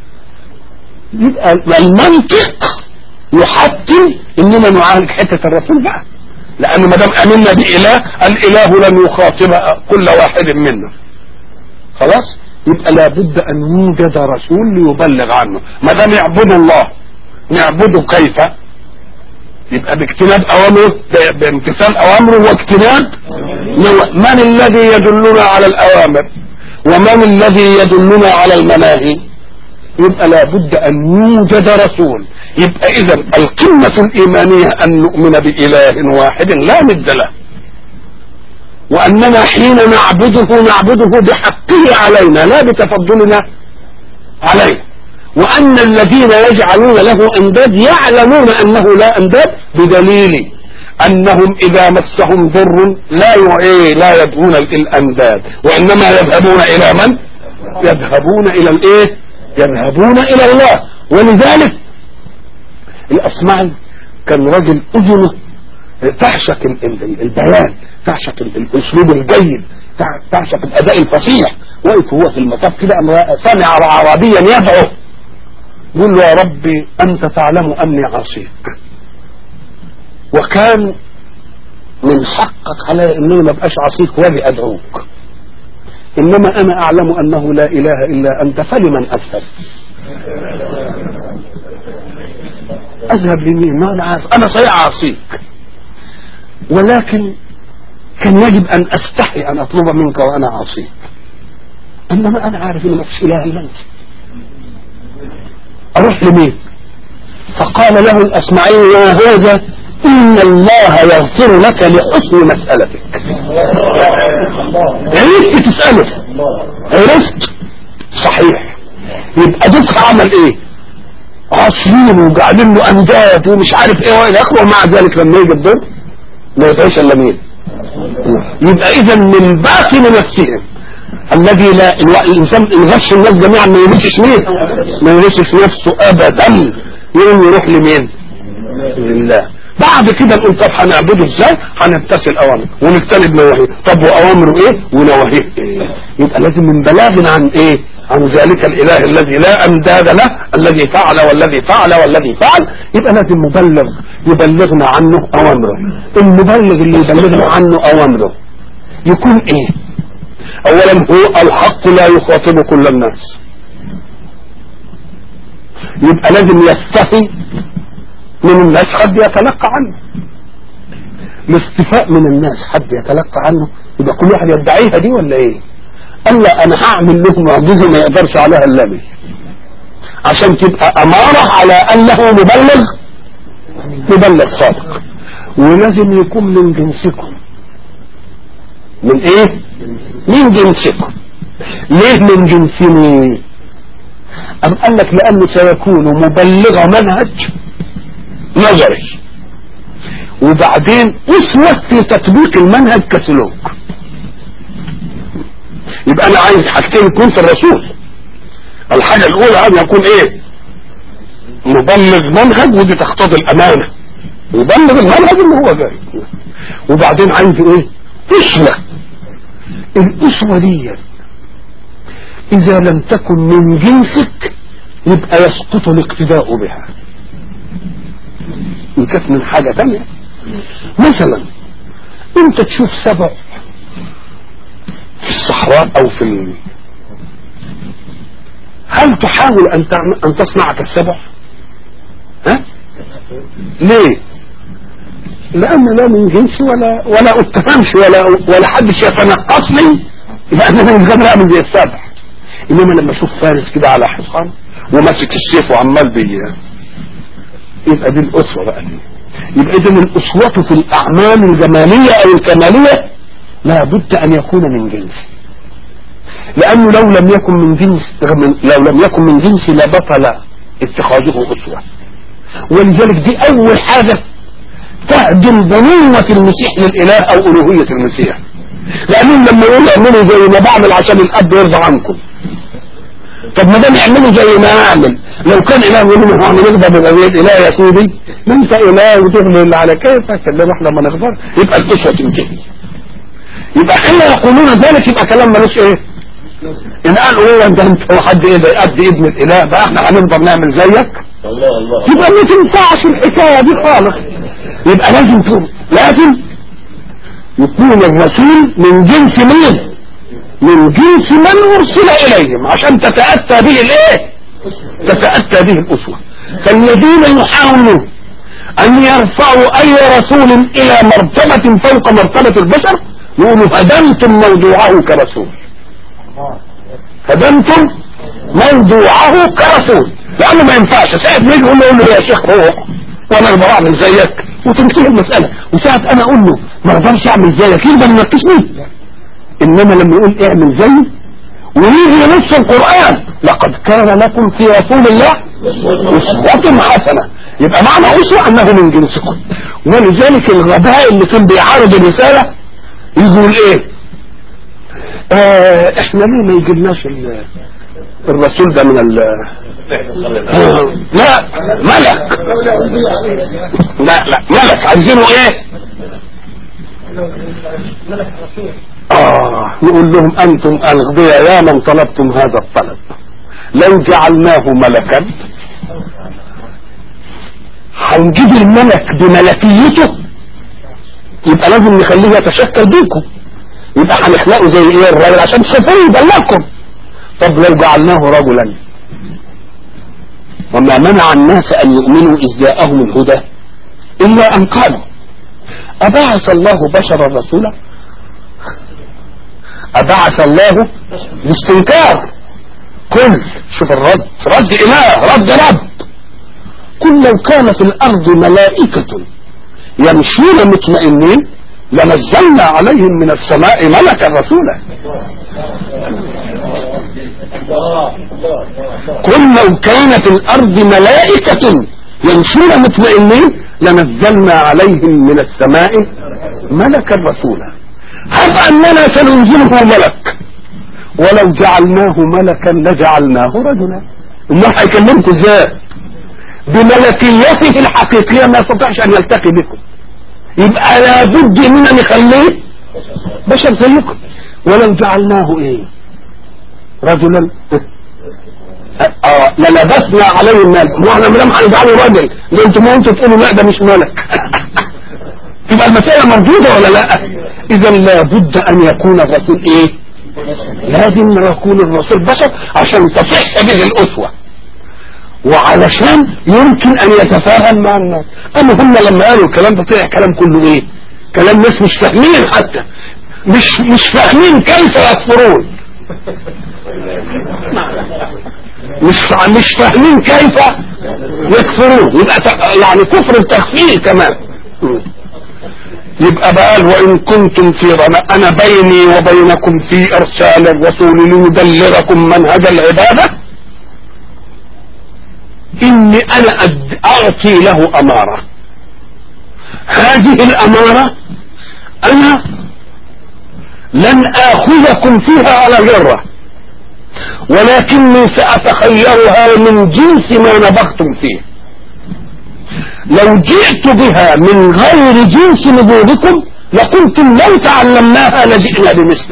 Speaker 1: يبقى المنطق يحتم اننا نعالج حته الرسول بقى لانه ما دام امنا باله الاله لن يخاطب كل واحد منا خلاص يبقى لابد ان يوجد رسول ليبلغ عنه ما دام يعبد الله نعبده كيف يبقى باجتناب اوامره بامتثال اوامره واجتناب من الذي يدلنا على الاوامر ومن الذي يدلنا على المناهي يبقى لابد ان يوجد رسول يبقى اذا القمة الايمانية ان نؤمن باله واحد لا ند له واننا حين نعبده نعبده بحقه علينا لا بتفضلنا عليه وان الذين يجعلون له انداد يعلمون انه لا انداد بدليل انهم اذا مسهم ضر لا إيه لا يدعون الانداد وانما يذهبون الى من يذهبون الى الايه يذهبون الى الله ولذلك الاصمعي كان رجل اذنه تعشق البيان تعشق الاسلوب الجيد تعشق الاداء الفصيح وقف هو في المطاف كده سمع اعرابيا يدعو يقول له يا ربي انت تعلم اني عصيك وكان من حقك علي انني ما ابقاش عصيك واجي ادعوك انما انا اعلم انه لا اله الا انت فلمن اذهب اذهب لمين ما انا عارف انا صحيح اعصيك ولكن كان يجب ان استحي ان اطلب منك وانا عصيك انما انا عارف ان ما فيش اله الا انت اروح لمين فقال له الاسمعي يا هذا ان الله يغفر لك لحسن مسألتك عرفت تسأله عرفت صحيح يبقى دوك عمل ايه عاصرين وقاعدين له انداد ومش عارف ايه والى اخره ومع ذلك لما يجي الضر ما يدعيش الا مين يبقى اذا من باطن نفسهم الذي لا الانسان يغش الناس جميعا ما يمسش مين ما يمسش نفسه ابدا يقوم يروح لمين لله بعد كده نقول طب هنعبده ازاي هنمتثل اوامره ونجتنب نواهيه طب واوامره ايه ونواهيه ايه يبقى لازم من بلاغ عن ايه عن ذلك الاله الذي لا امداد له الذي فعل والذي فعل والذي فعل يبقى لازم مبلغ يبلغنا عنه اوامره المبلغ اللي يبلغنا عنه اوامره يكون ايه اولا هو الحق لا يخاطب كل الناس يبقى لازم يستحي من الناس حد يتلقى عنه الاستفاء من الناس حد يتلقى عنه يبقى كل واحد يدعيها دي ولا ايه قال لا انا هعمل له معجزه ما يقدرش عليها الا بي عشان تبقى اماره على انه مبلغ مبلغ صادق ولازم يكون من جنسكم من ايه من جنسكم ليه من جنسني أم قال لك لأنه سيكون مبلغ منهج نظري وبعدين أسوة في تطبيق المنهج كسلوك يبقى أنا عايز حاجتين يكون في الرسول الحاجة الأولى أن يكون إيه مبلغ منهج ودي تقتضي الأمانة يبلغ المنهج اللي هو جاي وبعدين عايز إيه أسوة الأسوة دي إذا لم تكن من جنسك يبقى يسقط الاقتداء بها إن كانت من حاجة تانية مثلا أنت تشوف سبع في الصحراء أو في ال... هل تحاول أن تعمل أن تصنع كالسبع؟ ها؟ ليه؟ لأن لا من جنسي ولا ولا أتهمش ولا ولا حدش يتنقصني لأن أنا مش قادر أعمل زي السبع انما لما اشوف فارس كده على حصان وماسك السيف وعمال بي يبقى دي الاسوه بقى دي يبقى اذا الاسوه في الاعمال الجماليه او الكماليه لا بد ان يكون من جنس لانه لو لم يكن من جنس لو لم يكن من جنس لبطل اتخاذه اسوه ولذلك دي اول حاجه تهدم ضميمه المسيح للاله او الوهيه المسيح لانهم لما يقولوا اعملوا زي ما بعمل عشان الاب يرضى عنكم طب ما دام يعملوا زي ما اعمل لو كان اله يقول لهم احنا نغضب يبقى زي الاله يا سيدي ما انت اله وتغلب اللي على كيفك انما احنا ما نغضب يبقى الاسوه تنتهي يبقى حين يقولون ذلك يبقى كلام ملوش ايه ان قالوا ايه انت انت هو حد ايه ده قد ابن الاله بقى احنا هنفضل نعمل زيك
Speaker 2: الله الله
Speaker 1: يبقى ما تنفعش الحكايه دي خالص يبقى لازم تكون لازم يكون الرسول من جنس مين من جنس من ارسل اليهم عشان تتاتى به الايه تتاتى به الاسوه فالذين يحاولون ان يرفعوا اي رسول الى مرتبه فوق مرتبه البشر يقولوا هدمتم موضوعه كرسول هدمتم موضوعه كرسول لانه ما ينفعش ساعه ما يجي يقول له يقول له يا شيخ روح وانا اقدر اعمل زيك وتنتهي المساله وساعه انا اقول له ما اقدرش اعمل زيك يقدر يناقشني انما لما يقول اعمل زيي ويجي نص القران لقد كان لكم في رسول الله اسوه حسنه يبقى معنى اسوه انه من جنسكم ولذلك الغباء اللي كان بيعارض الرساله يقول ايه آه احنا ليه ما يجيلناش ال- الرسول ده من ال آه، لا ملك لا لا ملك عايزينه ايه آه يقول لهم أنتم الأغبياء يا من طلبتم هذا الطلب لو جعلناه ملكا هنجيب الملك بملكيته يبقى لازم نخليه يتشكل بيكم يبقى هنخلقه زي ايه الراجل عشان تسافروا يبلغكم طب لو جعلناه رجلا وما منع الناس ان يؤمنوا اذ جاءهم الهدى الا ان قالوا ابعث الله بشرا رسولا أبعث الله باستنكار كل شوف الرد رد إله رد رب كل لو كان في الأرض ملائكة يمشون مطمئنين لنزلنا عليهم من السماء ملكا رسولا كل لو كان في الأرض ملائكة يمشون مطمئنين لنزلنا عليهم من السماء ملكا رسولا هب أننا سننزله ملك ولو جعلناه ملكا لجعلناه رجلا الله هيكلمكم ازاي بملكيته الحقيقية ما يستطيعش أن يلتقي بكم يبقى لابد مننا نخليه بشر زيكم ولو جعلناه ايه رجلا اه للبسنا عليه الملك واحنا مدام هنجعله راجل ده انتوا ما انتوا تقولوا لا ده مش ملك تبقى المسألة موجودة ولا لا اذا لابد ان يكون الرسول ايه لازم يكون الرسول بشر عشان تصح به الاسوة وعلشان يمكن ان يتفاهم مع الناس اما هم لما قالوا الكلام ده طلع كلام كله ايه كلام ناس مش فاهمين حتى مش مش فاهمين كيف يكفرون مش مش فاهمين كيف يكفرون يبقى ت- يعني كفر التخفيف كمان يبقى بقى وإن كنتم في رمى أنا بيني وبينكم في إرسال الرسول ليبلغكم منهج العبادة إني أنا أد- أعطي له أمارة هذه الأمارة أنا لن آخذكم فيها على غرة ولكني سأتخيرها من جنس ما نبغتم فيه لو جئت بها من غير جنس نبوغكم لقلتم لو تعلمناها لجئنا بمثله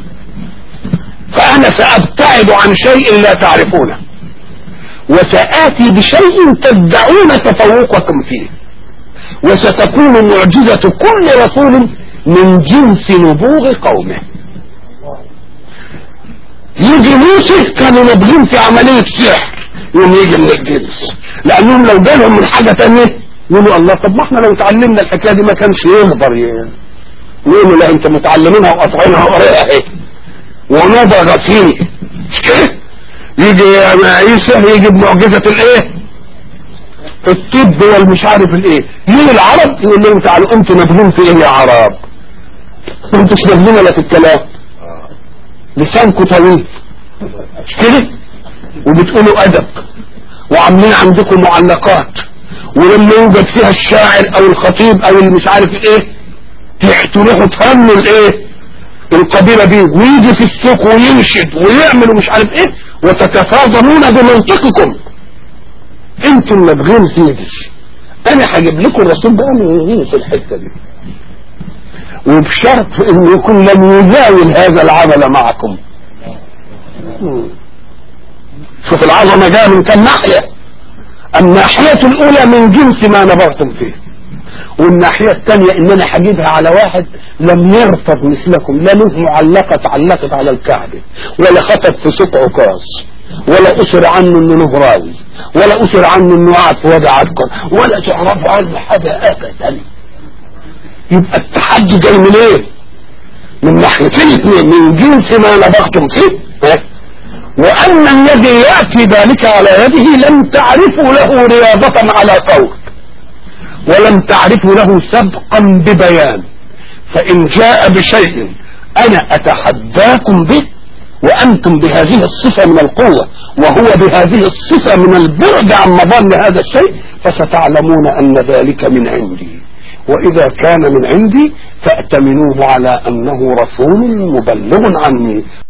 Speaker 1: فأنا سأبتعد عن شيء لا تعرفونه وسآتي بشيء تدعون تفوقكم فيه وستكون معجزة كل رسول من جنس نبوغ قومه يجي موسى كانوا نابغين في عملية سحر يوم يجي من الجنس لأنهم لو جالهم من حاجة تانية يقولوا الله طب ما احنا لو اتعلمنا الحكاية دي ما كانش يقدر ي- يقولوا لا انت متعلمينها وقاطعينها قراءة اهي ونبغ فيه مش كده يجي يا عيسى يجي بمعجزة الايه الطب والمش عارف الايه يجي العرب يقول لهم تعالوا انتوا نابغين في ايه يا عرب انتوا مش نابغين ولا في الكلام لسانكم طويل مش كده وبتقولوا ادب وعاملين عندكم معلقات ولما يوجد فيها الشاعر او الخطيب او المش عارف ايه تح- تروحوا تهنوا الايه القبيلة دي ويجي في السوق وينشد ويعمل ومش عارف ايه وتتفاضلون بمنطقكم انتم نابغين سيدي انا هجيب لكم الرسول بقى من هنا في الحتة دي وبشرط انه يكون لم يزاول هذا العمل معكم مم. شوف العظمة جاء من كم ناحية الناحية الاولى من جنس ما نبغتم فيه والناحية الثانية ان انا هجيبها على واحد لم يرفض مثلكم لا له معلقة علقت على الكعبة ولا خطب في سوق عكاظ ولا اسر عنه انه له راوي ولا اسر عنه انه قاعد في وضع عسكر ولا تعرفوا عنه حاجة ابدا يبقى التحدي جاي من ايه من ناحيتين اثنين من جنس ما نبغتم فيه ها؟ وان الذي ياتي ذلك على يده لم تعرفوا له رياضة على فوق ولم تعرفوا له سبقا ببيان فإن جاء بشيء أنا أتحداكم به وأنتم بهذه الصفة من القوة وهو بهذه الصفة من البعد عن مظن هذا الشيء فستعلمون أن ذلك من عندي وإذا كان من عندي فأتمنوه على أنه رسول مبلغ عني